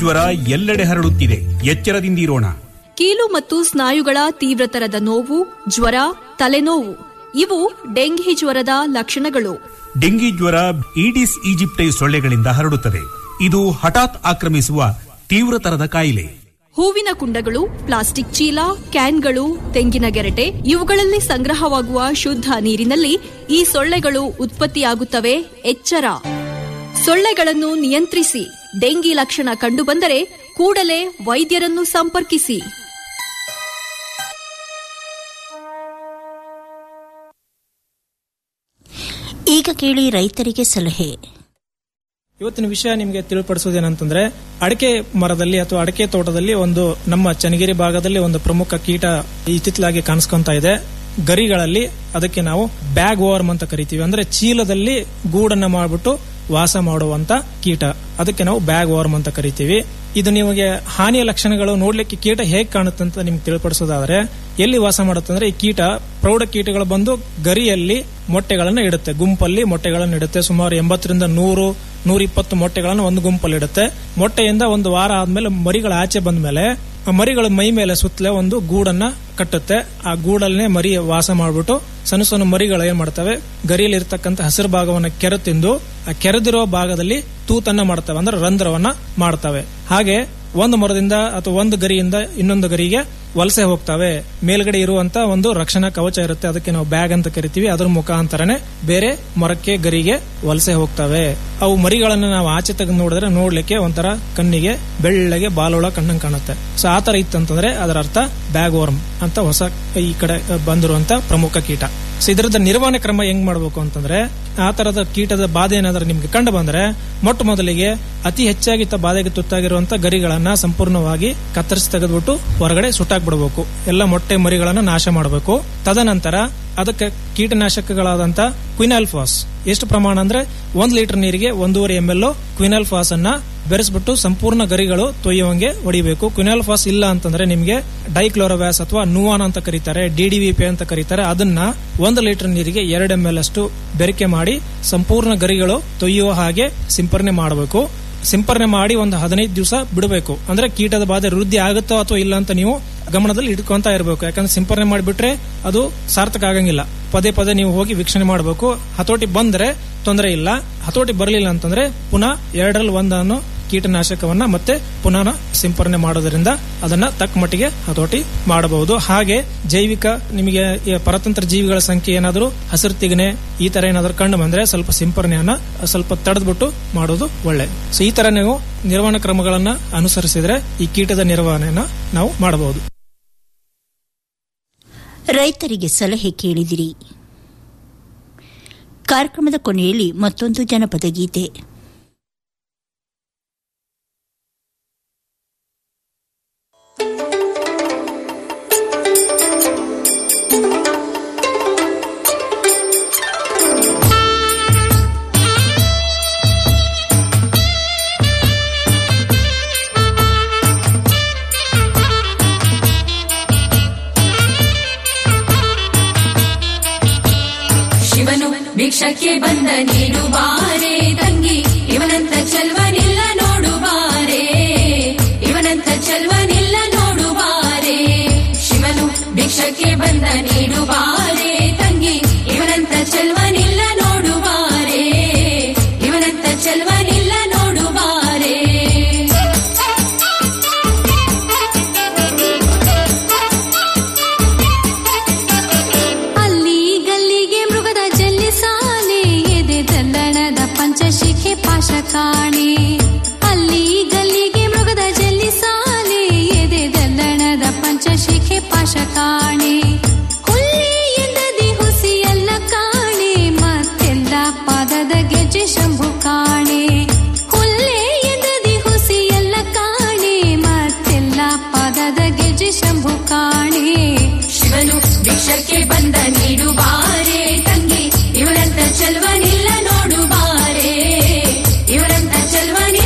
ಜ್ವರ ಎಲ್ಲೆಡೆ ಹರಡುತ್ತಿದೆ ಎಚ್ಚರದಿಂದಿರೋಣ ಕೀಲು ಮತ್ತು ಸ್ನಾಯುಗಳ ತೀವ್ರತರದ ನೋವು ಜ್ವರ ತಲೆನೋವು ಇವು ಡೆಂಘಿ ಜ್ವರದ ಲಕ್ಷಣಗಳು ಡೆಂಗಿ ಜ್ವರ ಈಡಿಸ್ ಈಜಿಪ್ಟೈ ಸೊಳ್ಳೆಗಳಿಂದ ಹರಡುತ್ತದೆ ಇದು ಹಠಾತ್ ಆಕ್ರಮಿಸುವ ತೀವ್ರತರದ ಕಾಯಿಲೆ ಹೂವಿನ ಕುಂಡಗಳು ಪ್ಲಾಸ್ಟಿಕ್ ಚೀಲ ಕ್ಯಾನ್ಗಳು ತೆಂಗಿನ ಗೆರಟೆ ಇವುಗಳಲ್ಲಿ ಸಂಗ್ರಹವಾಗುವ ಶುದ್ಧ ನೀರಿನಲ್ಲಿ ಈ ಸೊಳ್ಳೆಗಳು ಉತ್ಪತ್ತಿಯಾಗುತ್ತವೆ ಎಚ್ಚರ ಸೊಳ್ಳೆಗಳನ್ನು ನಿಯಂತ್ರಿಸಿ ಡೆಂಗಿ ಲಕ್ಷಣ ಕಂಡುಬಂದರೆ ಕೂಡಲೇ ವೈದ್ಯರನ್ನು ಸಂಪರ್ಕಿಸಿ ಈಗ ಕೇಳಿ ರೈತರಿಗೆ ಸಲಹೆ ಇವತ್ತಿನ ವಿಷಯ ನಿಮಗೆ ತಿಳಿಪಡಿಸುವುದೇನಂತಂದ್ರೆ ಅಡಿಕೆ ಮರದಲ್ಲಿ ಅಥವಾ ಅಡಿಕೆ ತೋಟದಲ್ಲಿ ಒಂದು ನಮ್ಮ ಚನ್ನಗಿರಿ ಭಾಗದಲ್ಲಿ ಒಂದು ಪ್ರಮುಖ ಕೀಟ ಇತ್ತಿತ್ತಲಾಗಿ ಕಾಣಿಸ್ಕೊಂತ ಇದೆ ಗರಿಗಳಲ್ಲಿ ಅದಕ್ಕೆ ನಾವು ಬ್ಯಾಗ್ ವಾರ್ಮ್ ಅಂತ ಕರಿತೀವಿ ಅಂದ್ರೆ ಚೀಲದಲ್ಲಿ ಗೂಡನ್ನ ಮಾಡ್ಬಿಟ್ಟು ವಾಸ ಮಾಡುವಂತ ಕೀಟ ಅದಕ್ಕೆ ನಾವು ಬ್ಯಾಗ್ ವಾರ್ಮ್ ಅಂತ ಕರಿತೀವಿ ಇದು ನಿಮಗೆ ಹಾನಿಯ ಲಕ್ಷಣಗಳು ನೋಡ್ಲಿಕ್ಕೆ ಕೀಟ ಹೇಗೆ ಕಾಣುತ್ತೆ ಅಂತ ನಿಮ್ಗೆ ತಿಳಿಪಡಿಸೋದಾದ್ರೆ ಎಲ್ಲಿ ವಾಸ ಮಾಡುತ್ತೆ ಅಂದ್ರೆ ಈ ಕೀಟ ಪ್ರೌಢ ಕೀಟಗಳು ಬಂದು ಗರಿಯಲ್ಲಿ ಮೊಟ್ಟೆಗಳನ್ನು ಇಡುತ್ತೆ ಗುಂಪಲ್ಲಿ ಮೊಟ್ಟೆಗಳನ್ನು ಇಡುತ್ತೆ ಸುಮಾರು ಎಂಬತ್ತರಿಂದ ನೂರು ನೂರ ಇಪ್ಪತ್ತು ಮೊಟ್ಟೆಗಳನ್ನು ಒಂದು ಗುಂಪಲ್ಲಿ ಇಡುತ್ತೆ ಮೊಟ್ಟೆಯಿಂದ ಒಂದು ವಾರ ಆದ್ಮೇಲೆ ಮರಿಗಳ ಆಚೆ ಬಂದ ಮೇಲೆ ಆ ಮರಿಗಳ ಮೈ ಮೇಲೆ ಸುತ್ತಲೇ ಒಂದು ಗೂಡನ್ನ ಕಟ್ಟುತ್ತೆ ಆ ಗೂಡಲ್ಲೇ ಮರಿ ವಾಸ ಮಾಡ್ಬಿಟ್ಟು ಸಣ್ಣ ಸಣ್ಣ ಮರಿಗಳು ಏನ್ ಮಾಡ್ತವೆ ಗರಿಯಲ್ಲಿ ಇರ್ತಕ್ಕಂಥ ಹಸಿರು ಭಾಗವನ್ನ ಕೆರೆ ತಿಂದು ಆ ಕೆರೆದಿರೋ ಭಾಗದಲ್ಲಿ ತೂತನ್ನ ಮಾಡ್ತವೆ ಅಂದ್ರೆ ರಂಧ್ರವನ್ನ ಮಾಡ್ತವೆ ಹಾಗೆ ಒಂದು ಮರದಿಂದ ಅಥವಾ ಒಂದು ಗರಿಯಿಂದ ಇನ್ನೊಂದು ಗರಿಗೆ ವಲಸೆ ಹೋಗ್ತವೆ ಮೇಲ್ಗಡೆ ಇರುವಂತ ಒಂದು ರಕ್ಷಣಾ ಕವಚ ಇರುತ್ತೆ ಅದಕ್ಕೆ ನಾವು ಬ್ಯಾಗ್ ಅಂತ ಕರಿತೀವಿ ಅದ್ರ ಮುಖಾಂತರನೇ ಬೇರೆ ಮರಕ್ಕೆ ಗರಿಗೆ ವಲಸೆ ಹೋಗ್ತವೆ ಅವು ಮರಿಗಳನ್ನ ನಾವು ಆಚೆ ತೆಗೆದು ನೋಡಿದ್ರೆ ನೋಡ್ಲಿಕ್ಕೆ ಒಂಥರ ಕಣ್ಣಿಗೆ ಬೆಳ್ಳಗೆ ಬಾಲೋಳ ಕಣ್ಣಂಗ್ ಕಾಣುತ್ತೆ ಸೊ ಆ ತರ ಇತ್ತಂತಂದ್ರೆ ಅದರ ಅರ್ಥ ಬ್ಯಾಗ್ ವರ್ಮ್ ಅಂತ ಹೊಸ ಈ ಕಡೆ ಬಂದಿರುವಂತ ಪ್ರಮುಖ ಕೀಟ ಸೊ ಇದರದ ನಿರ್ವಹಣೆ ಕ್ರಮ ಹೆಂಗ್ ಮಾಡಬೇಕು ಅಂತಂದ್ರೆ ಆ ತರದ ಕೀಟದ ಬಾಧೆ ಏನಾದ್ರೂ ನಿಮ್ಗೆ ಕಂಡು ಬಂದ್ರೆ ಮೊಟ್ಟ ಮೊದಲಿಗೆ ಅತಿ ಹೆಚ್ಚಾಗಿ ತ ಬಾಧೆಗೆ ತುತ್ತಾಗಿರುವಂತ ಗರಿಗಳನ್ನ ಸಂಪೂರ್ಣವಾಗಿ ಕತ್ತರಿಸಿ ತೆಗೆದ್ಬಿಟ್ಟು ಹೊರಗಡೆ ಸುಟ್ಟಾಕ್ಬಿಡ್ಬೇಕು ಎಲ್ಲ ಮೊಟ್ಟೆ ಮರಿಗಳನ್ನ ನಾಶ ಮಾಡಬೇಕು ತದನಂತರ ಅದಕ್ಕೆ ಕೀಟನಾಶಕಗಳಾದಂತ ಕ್ವಿನಾಲ್ಫಾಸ್ ಎಷ್ಟು ಪ್ರಮಾಣ ಅಂದ್ರೆ ಒಂದ್ ಲೀಟರ್ ನೀರಿಗೆ ಒಂದೂವರೆ ಎಂ ಎಲ್ ಕ್ವಿನಾಲ್ಫಾಸ್ ಅನ್ನ ಬೆರೆಸ್ಬಿಟ್ಟು ಸಂಪೂರ್ಣ ಗರಿಗಳು ತೊಯ್ಯುವಂಗೆ ಹೊಡಿಬೇಕು ಕ್ವಿನಾಲ್ಫಾಸ್ ಇಲ್ಲ ಅಂತಂದ್ರೆ ನಿಮಗೆ ಡೈಕ್ಲೋರೋವ್ಯಾಸ್ ಅಥವಾ ನುವಾನ್ ಅಂತ ಕರೀತಾರೆ ಡಿಡಿವಿಪಿ ಅಂತ ಕರೀತಾರೆ ಅದನ್ನ ಒಂದು ಲೀಟರ್ ನೀರಿಗೆ ಎರಡು ಎಂ ಎಲ್ ಅಷ್ಟು ಬೆರಕೆ ಮಾಡಿ ಸಂಪೂರ್ಣ ಗರಿಗಳು ತೊಯ್ಯುವ ಹಾಗೆ ಸಿಂಪರಣೆ ಮಾಡಬೇಕು ಸಿಂಪರಣೆ ಮಾಡಿ ಒಂದು ಹದಿನೈದು ದಿವಸ ಬಿಡಬೇಕು ಅಂದ್ರೆ ಕೀಟದ ಬಾಧೆ ವೃದ್ಧಿ ಆಗುತ್ತೋ ಅಥವಾ ಇಲ್ಲ ಅಂತ ನೀವು ಗಮನದಲ್ಲಿ ಇಟ್ಕೊಂತ ಇರಬೇಕು ಯಾಕಂದ್ರೆ ಸಿಂಪರಣೆ ಮಾಡಿಬಿಟ್ರೆ ಅದು ಸಾರ್ಥಕ ಆಗಂಗಿಲ್ಲ ಪದೇ ಪದೇ ನೀವು ಹೋಗಿ ವೀಕ್ಷಣೆ ಮಾಡಬೇಕು ಹತೋಟಿ ಬಂದ್ರೆ ತೊಂದರೆ ಇಲ್ಲ ಹತೋಟಿ ಬರಲಿಲ್ಲ ಅಂತಂದ್ರೆ ಪುನಃ ಎರಡರಲ್ಲಿ ಒಂದನ್ನು ಕೀಟನಾಶಕವನ್ನ ಮತ್ತೆ ಪುನಃ ಸಿಂಪರಣೆ ಮಾಡೋದ್ರಿಂದ ಅದನ್ನ ತಕ್ಕ ಮಟ್ಟಿಗೆ ಹತೋಟಿ ಮಾಡಬಹುದು ಹಾಗೆ ಜೈವಿಕ ನಿಮಗೆ ಈ ಪರತಂತ್ರ ಜೀವಿಗಳ ಸಂಖ್ಯೆ ಏನಾದರೂ ಹಸಿರು ತಿಗಣೆ ಈ ತರ ಏನಾದರೂ ಕಂಡು ಬಂದ್ರೆ ಸ್ವಲ್ಪ ಸಿಂಪರಣೆಯನ್ನ ಸ್ವಲ್ಪ ತಡೆದ್ಬಿಟ್ಟು ಮಾಡೋದು ಒಳ್ಳೆ ಸೊ ಈ ತರ ನೀವು ನಿರ್ವಹಣಾ ಕ್ರಮಗಳನ್ನ ಅನುಸರಿಸಿದ್ರೆ ಈ ಕೀಟದ ನಿರ್ವಹಣೆಯನ್ನ ನಾವು ಮಾಡಬಹುದು ರೈತರಿಗೆ ಸಲಹೆ ಕೇಳಿದಿರಿ ಕಾರ್ಯಕ್ರಮದ ಕೊನೆಯಲ್ಲಿ ಮತ್ತೊಂದು ಜನಪದ ಗೀತೆ ಶಿವನು ಭಿಕ್ಷಕ್ಕೆ ಬಂದ ನೀನು ಬಾರೆ ತಂಗಿ ಇವನಂತ ಚೆಲ್ವನಿಲ್ಲ ನೋಡು ಬಾರೆ ಇವನಂತ ಚೆಲ್ವನಿಲ್ಲ ನೋಡು ಬಾರೆ ಶಿವನು ಭಿಕ್ಷಕ್ಕೆ ಬಂದ ನೀನು ಬಾರೆ ತಂಗಿ ಇವನಂತ ಚೆಲ್ವನಿಲ್ಲ ನೋಡು ಬಾರೆ ಇವನಂತ ಚೆಲ್ವನಿಲ್ಲ ನೋಡು ಬಾರೆ ಅಲ್ಲಿ ಗಲ್ಲಿಗೆ ಮೃಗದ ಜಲ್ಲಿ ಸಾಲೆ ಎದೆ ದಲ್ಲಣದ ಪಂಚಶಿಖೆ ಪಾಶ ಕಾಣೆ ಅಲ್ಲಿ ಗಲ್ಲಿಗೆ ಮೃಗದ ಜಲ್ಲಿ ಸಾಲೆ ಎದೆ ದಲ್ಲಣದ ಪಂಚಶಿಖೆ ಪಾಶ ಕಾಣೆ ಹುಲ್ಲಿ ಎಂದದಿ ಹುಸಿ ಎಲ್ಲ ಕಾಣೆ ಮತ್ತೆಲ್ಲ ಪಾದದ ಗೆಜ್ಜೆ ಶಂಭು ಕಾಣೆ ಹುಲ್ಲೆ ಎಂದದಿ ಹುಸಿ ಎಲ್ಲ ಕಾಣೆ ಮತ್ತೆಲ್ಲ ಪಾದದ ಗೆಜ್ಜೆ ಶಂಭು ಕಾಣೆ ಶಿವನು ಭಿಕ್ಷಕ್ಕೆ ಬಂದ ನೀಡು ಬಾರೆ ತಂಗಿ ಇವನಂತ ಚೆಲ್ವನಿಲ್ಲ ನೋಡು ಬಾರೆ ಇವನಂತ ಚೆಲ್ವನಿಲ್ಲ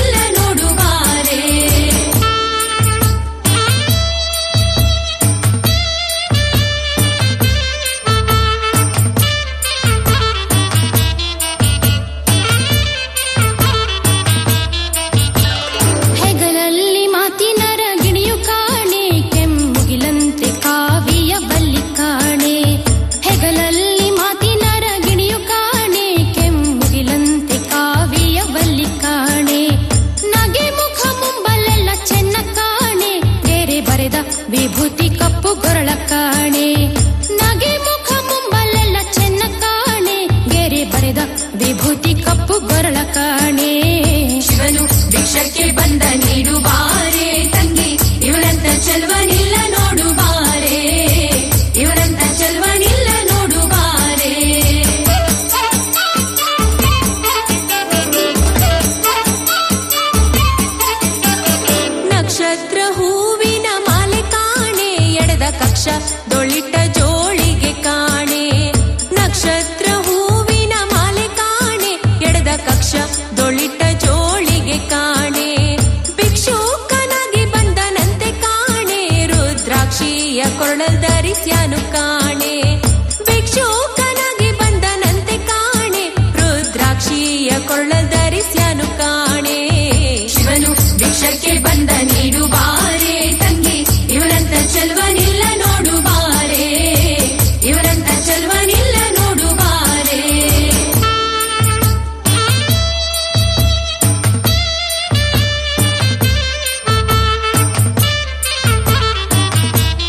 ಕಾಣೆ ನಗೆ ಮುಖ ಮುಂಬಲೆಲ್ಲ ಚೆನ್ನ ಕಾಣೆ ಗೆರೆ ಬರೆದ ವಿಭೂತಿ ಕಪ್ಪು ಗೊರಳ ಕಾಣೆ ಶಿವನು ಭಿಕ್ಷಕ್ಕೆ ಬಂದ